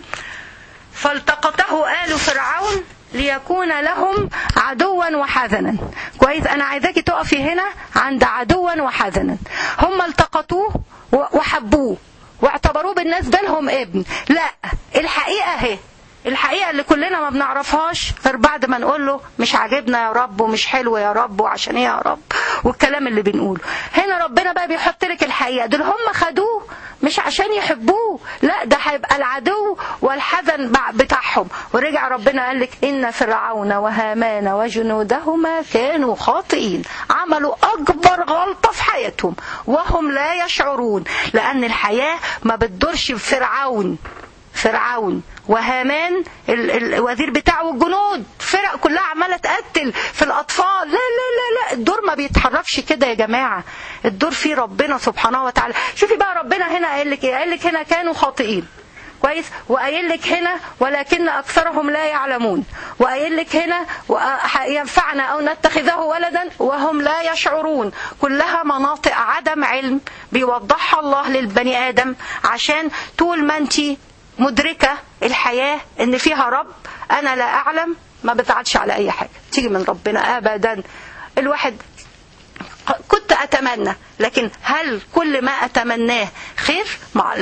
فالتقطه آل فرعون ليكون لهم عدوا وحزنا كويس انا عايزاكي تقفي هنا عند عدوا وحزنا هم التقطوه وحبوه واعتبروه بالنسبه لهم ابن لا الحقيقه اهي الحقيقه اللي كلنا ما بنعرفهاش غير بعد ما نقول له مش عاجبنا يا رب ومش حلو يا رب وعشان ايه يا رب والكلام اللي بنقوله هنا ربنا بقى بيحط لك الحقيقه دول هم خدوه مش عشان يحبوه لا ده هيبقى العدو والحزن بتاعهم ورجع ربنا قال لك ان فرعون وهامان وجنودهما كانوا خاطئين عملوا اكبر غلطه في حياتهم وهم لا يشعرون لان الحياه ما بتدورش بفرعون فرعون وهامان الوزير بتاعه والجنود فرق كلها عماله تقتل في الاطفال لا لا لا لا الدور ما بيتحركش كده يا جماعه الدور فيه ربنا سبحانه وتعالى شوفي بقى ربنا هنا قال لك ايه قال لك هنا كانوا خاطئين كويس وقايل لك هنا ولكن اكثرهم لا يعلمون وقايل لك هنا ينفعنا او نتخذه ولدا وهم لا يشعرون كلها مناطق عدم علم بيوضحها الله للبني ادم عشان طول ما انت مدركة الحياة ان فيها رب انا لا اعلم ما بزعلش على اي حاجة تيجي من ربنا ابدا الواحد كنت اتمنى لكن هل كل ما اتمناه خير ما لا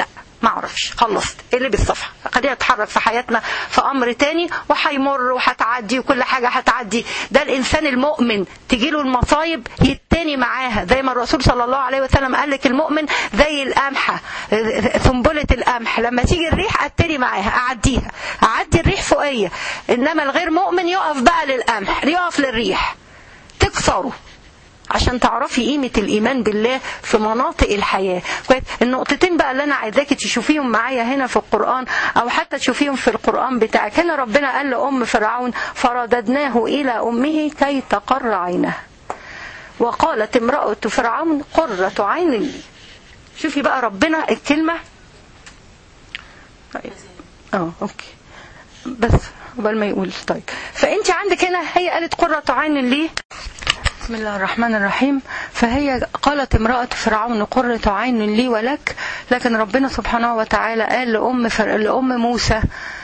ما اعرفش خلصت اللي الصفحه خلينا نتحرك في حياتنا في امر تاني وهيمر وهتعدي وكل حاجه هتعدي ده الانسان المؤمن تجيله المصايب يتاني معاها زي ما الرسول صلى الله عليه وسلم قال لك المؤمن زي القمحه سنبله القمح لما تيجي الريح اتني معاها اعديها اعدي الريح فوقيه انما الغير مؤمن يقف بقى للقمح يقف للريح تكسره عشان تعرفي قيمة الإيمان بالله في مناطق الحياة كويس النقطتين بقى اللي أنا عايزاكي تشوفيهم معايا هنا في القرآن أو حتى تشوفيهم في القرآن بتاعك هنا ربنا قال لأم فرعون فرددناه إلى أمه كي تقر عينها وقالت امرأة فرعون قرة عين لي شوفي بقى ربنا الكلمة طيب اه اوكي بس قبل ما يقول طيب فانت عندك هنا هي قالت قرة عين لي بسم الله الرحمن الرحيم فهي قالت امرأة فرعون قرة عين لي ولك لكن ربنا سبحانه وتعالى قال لأم, فر... لأم موسى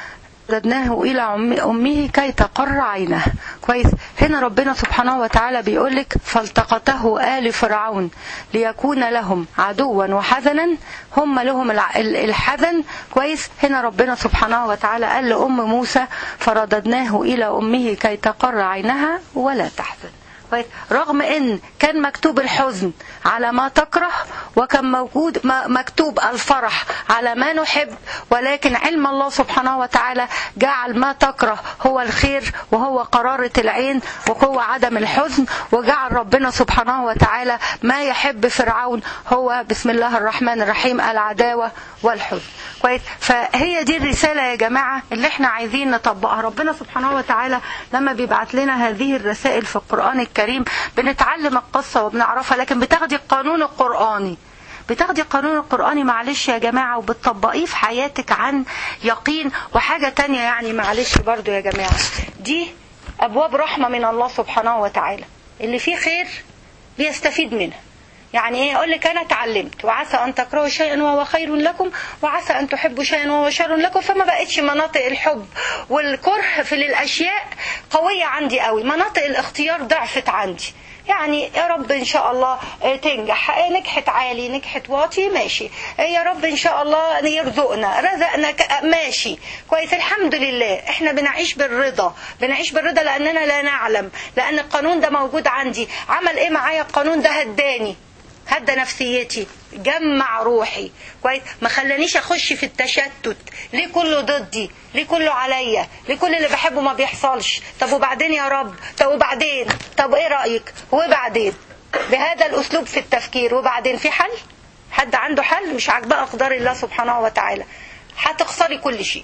رددناه إلى أمه كي تقر عينه كويس هنا ربنا سبحانه وتعالى بيقول لك فالتقطه آل فرعون ليكون لهم عدوا وحزنا هم لهم الحزن كويس هنا ربنا سبحانه وتعالى قال لأم موسى فرددناه إلى أمه كي تقر عينها ولا تحزن رغم ان كان مكتوب الحزن على ما تكره وكان موجود مكتوب الفرح على ما نحب ولكن علم الله سبحانه وتعالى جعل ما تكره هو الخير وهو قرارة العين وهو عدم الحزن وجعل ربنا سبحانه وتعالى ما يحب فرعون هو بسم الله الرحمن الرحيم العداوة والحزن كويس فهي دي الرسالة يا جماعة اللي احنا عايزين نطبقها ربنا سبحانه وتعالى لما بيبعت لنا هذه الرسائل في القرآن الكريم بنتعلم القصة وبنعرفها لكن بتاخدي القانون القرآني بتاخدي القانون القرآني معلش يا جماعة وبتطبقيه في حياتك عن يقين وحاجة تانية يعني معلش برضو يا جماعة دي أبواب رحمة من الله سبحانه وتعالى اللي فيه خير بيستفيد منها يعني ايه اقول لك انا اتعلمت وعسى ان تكرهوا شيئا وهو خير لكم وعسى ان تحبوا شيئا وهو شر لكم فما بقتش مناطق الحب والكره في الاشياء قويه عندي قوي مناطق الاختيار ضعفت عندي يعني يا رب ان شاء الله تنجح نجحت عالي نجحت واطي ماشي يا رب ان شاء الله يرزقنا رزقنا ماشي كويس الحمد لله احنا بنعيش بالرضا بنعيش بالرضا لاننا لا نعلم لان القانون ده موجود عندي عمل ايه معايا القانون ده هداني هدى نفسيتي جمع روحي كويس ما خلانيش اخش في التشتت ليه كله ضدي ليه كله عليا ليه كل اللي بحبه ما بيحصلش طب وبعدين يا رب طب وبعدين طب ايه رايك وبعدين بهذا الاسلوب في التفكير وبعدين في حل حد عنده حل مش عاجباه اقدار الله سبحانه وتعالى هتخسري كل شيء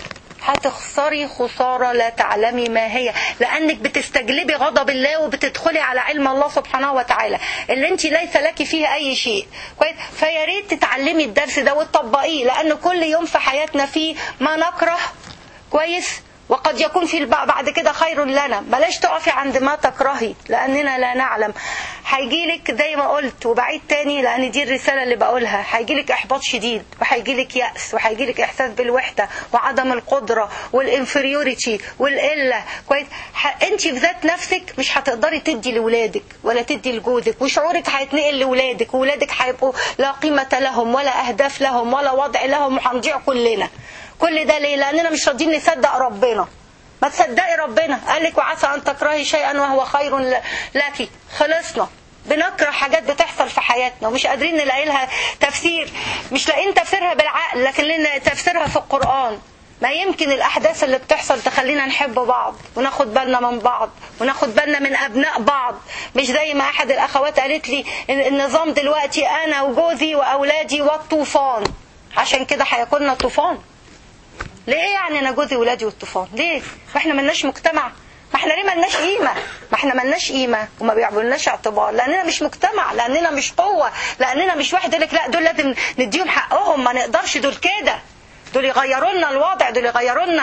هتخسري خسارة لا تعلمي ما هي لأنك بتستجلبي غضب الله وبتدخلي على علم الله سبحانه وتعالى اللي انت ليس لك فيه أي شيء كويس فيا ريت تتعلمي الدرس ده وتطبقيه لأن كل يوم في حياتنا فيه ما نكره كويس وقد يكون في بعد كده خير لنا بلاش تقفي عند ما تكرهي لأننا لا نعلم هيجيلك زي ما قلت وبعيد تاني لأن دي الرسالة اللي بقولها هيجيلك إحباط شديد وهيجيلك يأس وهيجيلك إحساس بالوحدة وعدم القدرة والإنفريوريتي والقلة كويس أنت في ذات نفسك مش هتقدري تدي لولادك ولا تدي لجوزك وشعورك هيتنقل لولادك وولادك هيبقوا لا قيمة لهم ولا أهداف لهم ولا وضع لهم وهنضيع كلنا كل ده ليه لاننا مش راضيين نصدق ربنا ما تصدقي ربنا قال لك وعسى ان تكرهي شيئا وهو خير لك خلصنا بنكره حاجات بتحصل في حياتنا ومش قادرين نلاقي لها تفسير مش لاقيين تفسيرها بالعقل لكن لنا تفسيرها في القرآن ما يمكن الأحداث اللي بتحصل تخلينا نحب بعض وناخد بالنا من بعض وناخد بالنا من أبناء بعض مش زي ما أحد الأخوات قالت لي النظام دلوقتي أنا وجوزي وأولادي والطوفان عشان كده هيكون طوفان ليه يعني انا جوزي ولادي والطوفان ليه ما احنا ملناش مجتمع ما احنا ليه ملناش قيمة ما احنا ملناش قيمة وما بيعملناش اعتبار لاننا مش مجتمع لاننا مش قوة لاننا مش واحد يقول لك لا دول لازم نديهم حقهم ما نقدرش دول كده دول يغيروا لنا الوضع دول يغيروا لنا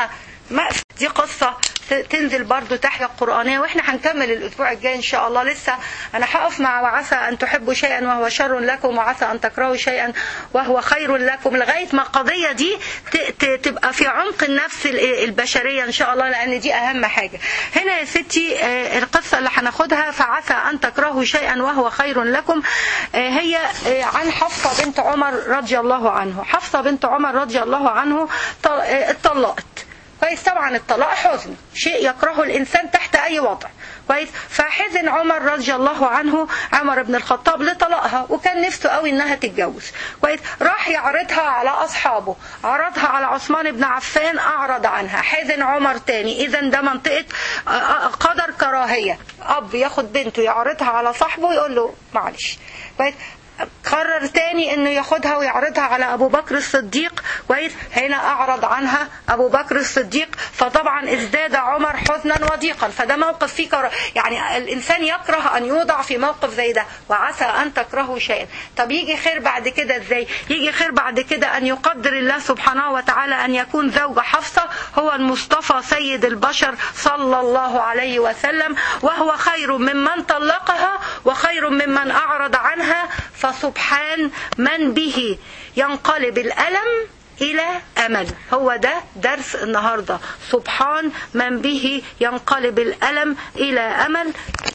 ما دي قصة ت- تنزل برضو تحيا القرآنية واحنا هنكمل الأسبوع الجاي إن شاء الله لسه أنا هقف مع وعسى أن تحبوا شيئا وهو شر لكم وعسى أن تكرهوا شيئا وهو خير لكم لغاية ما القضية دي ت- ت- تبقى في عمق النفس ال- البشرية إن شاء الله لأن دي أهم حاجة هنا يا ستي آه، القصة اللي هناخدها فعسى أن تكرهوا شيئا وهو خير لكم آه، هي آه، عن حفصة بنت عمر رضي الله عنه حفصة بنت عمر رضي الله عنه ط- آه، اتطلقت كويس طبعا الطلاق حزن شيء يكرهه الانسان تحت اي وضع كويس فحزن عمر رضي الله عنه عمر بن الخطاب لطلاقها وكان نفسه قوي انها تتجوز كويس راح يعرضها على اصحابه عرضها على عثمان بن عفان اعرض عنها حزن عمر تاني اذا ده منطقه آه، آه، قدر كراهيه اب ياخد بنته يعرضها على صاحبه يقول له معلش كويس قرر تاني انه ياخدها ويعرضها على ابو بكر الصديق كويس هنا اعرض عنها ابو بكر الصديق فطبعا ازداد عمر حزنا وضيقا فده موقف فيه كره يعني الانسان يكره ان يوضع في موقف زي ده وعسى ان تكرهوا شيئا طب يجي خير بعد كده ازاي يجي خير بعد كده ان يقدر الله سبحانه وتعالى ان يكون زوج حفصه هو المصطفى سيد البشر صلى الله عليه وسلم وهو خير ممن طلقها وخير ممن اعرض عنها فسبحان من به ينقلب الألم إلى أمل هو ده درس النهاردة سبحان من به ينقلب الألم إلى أمل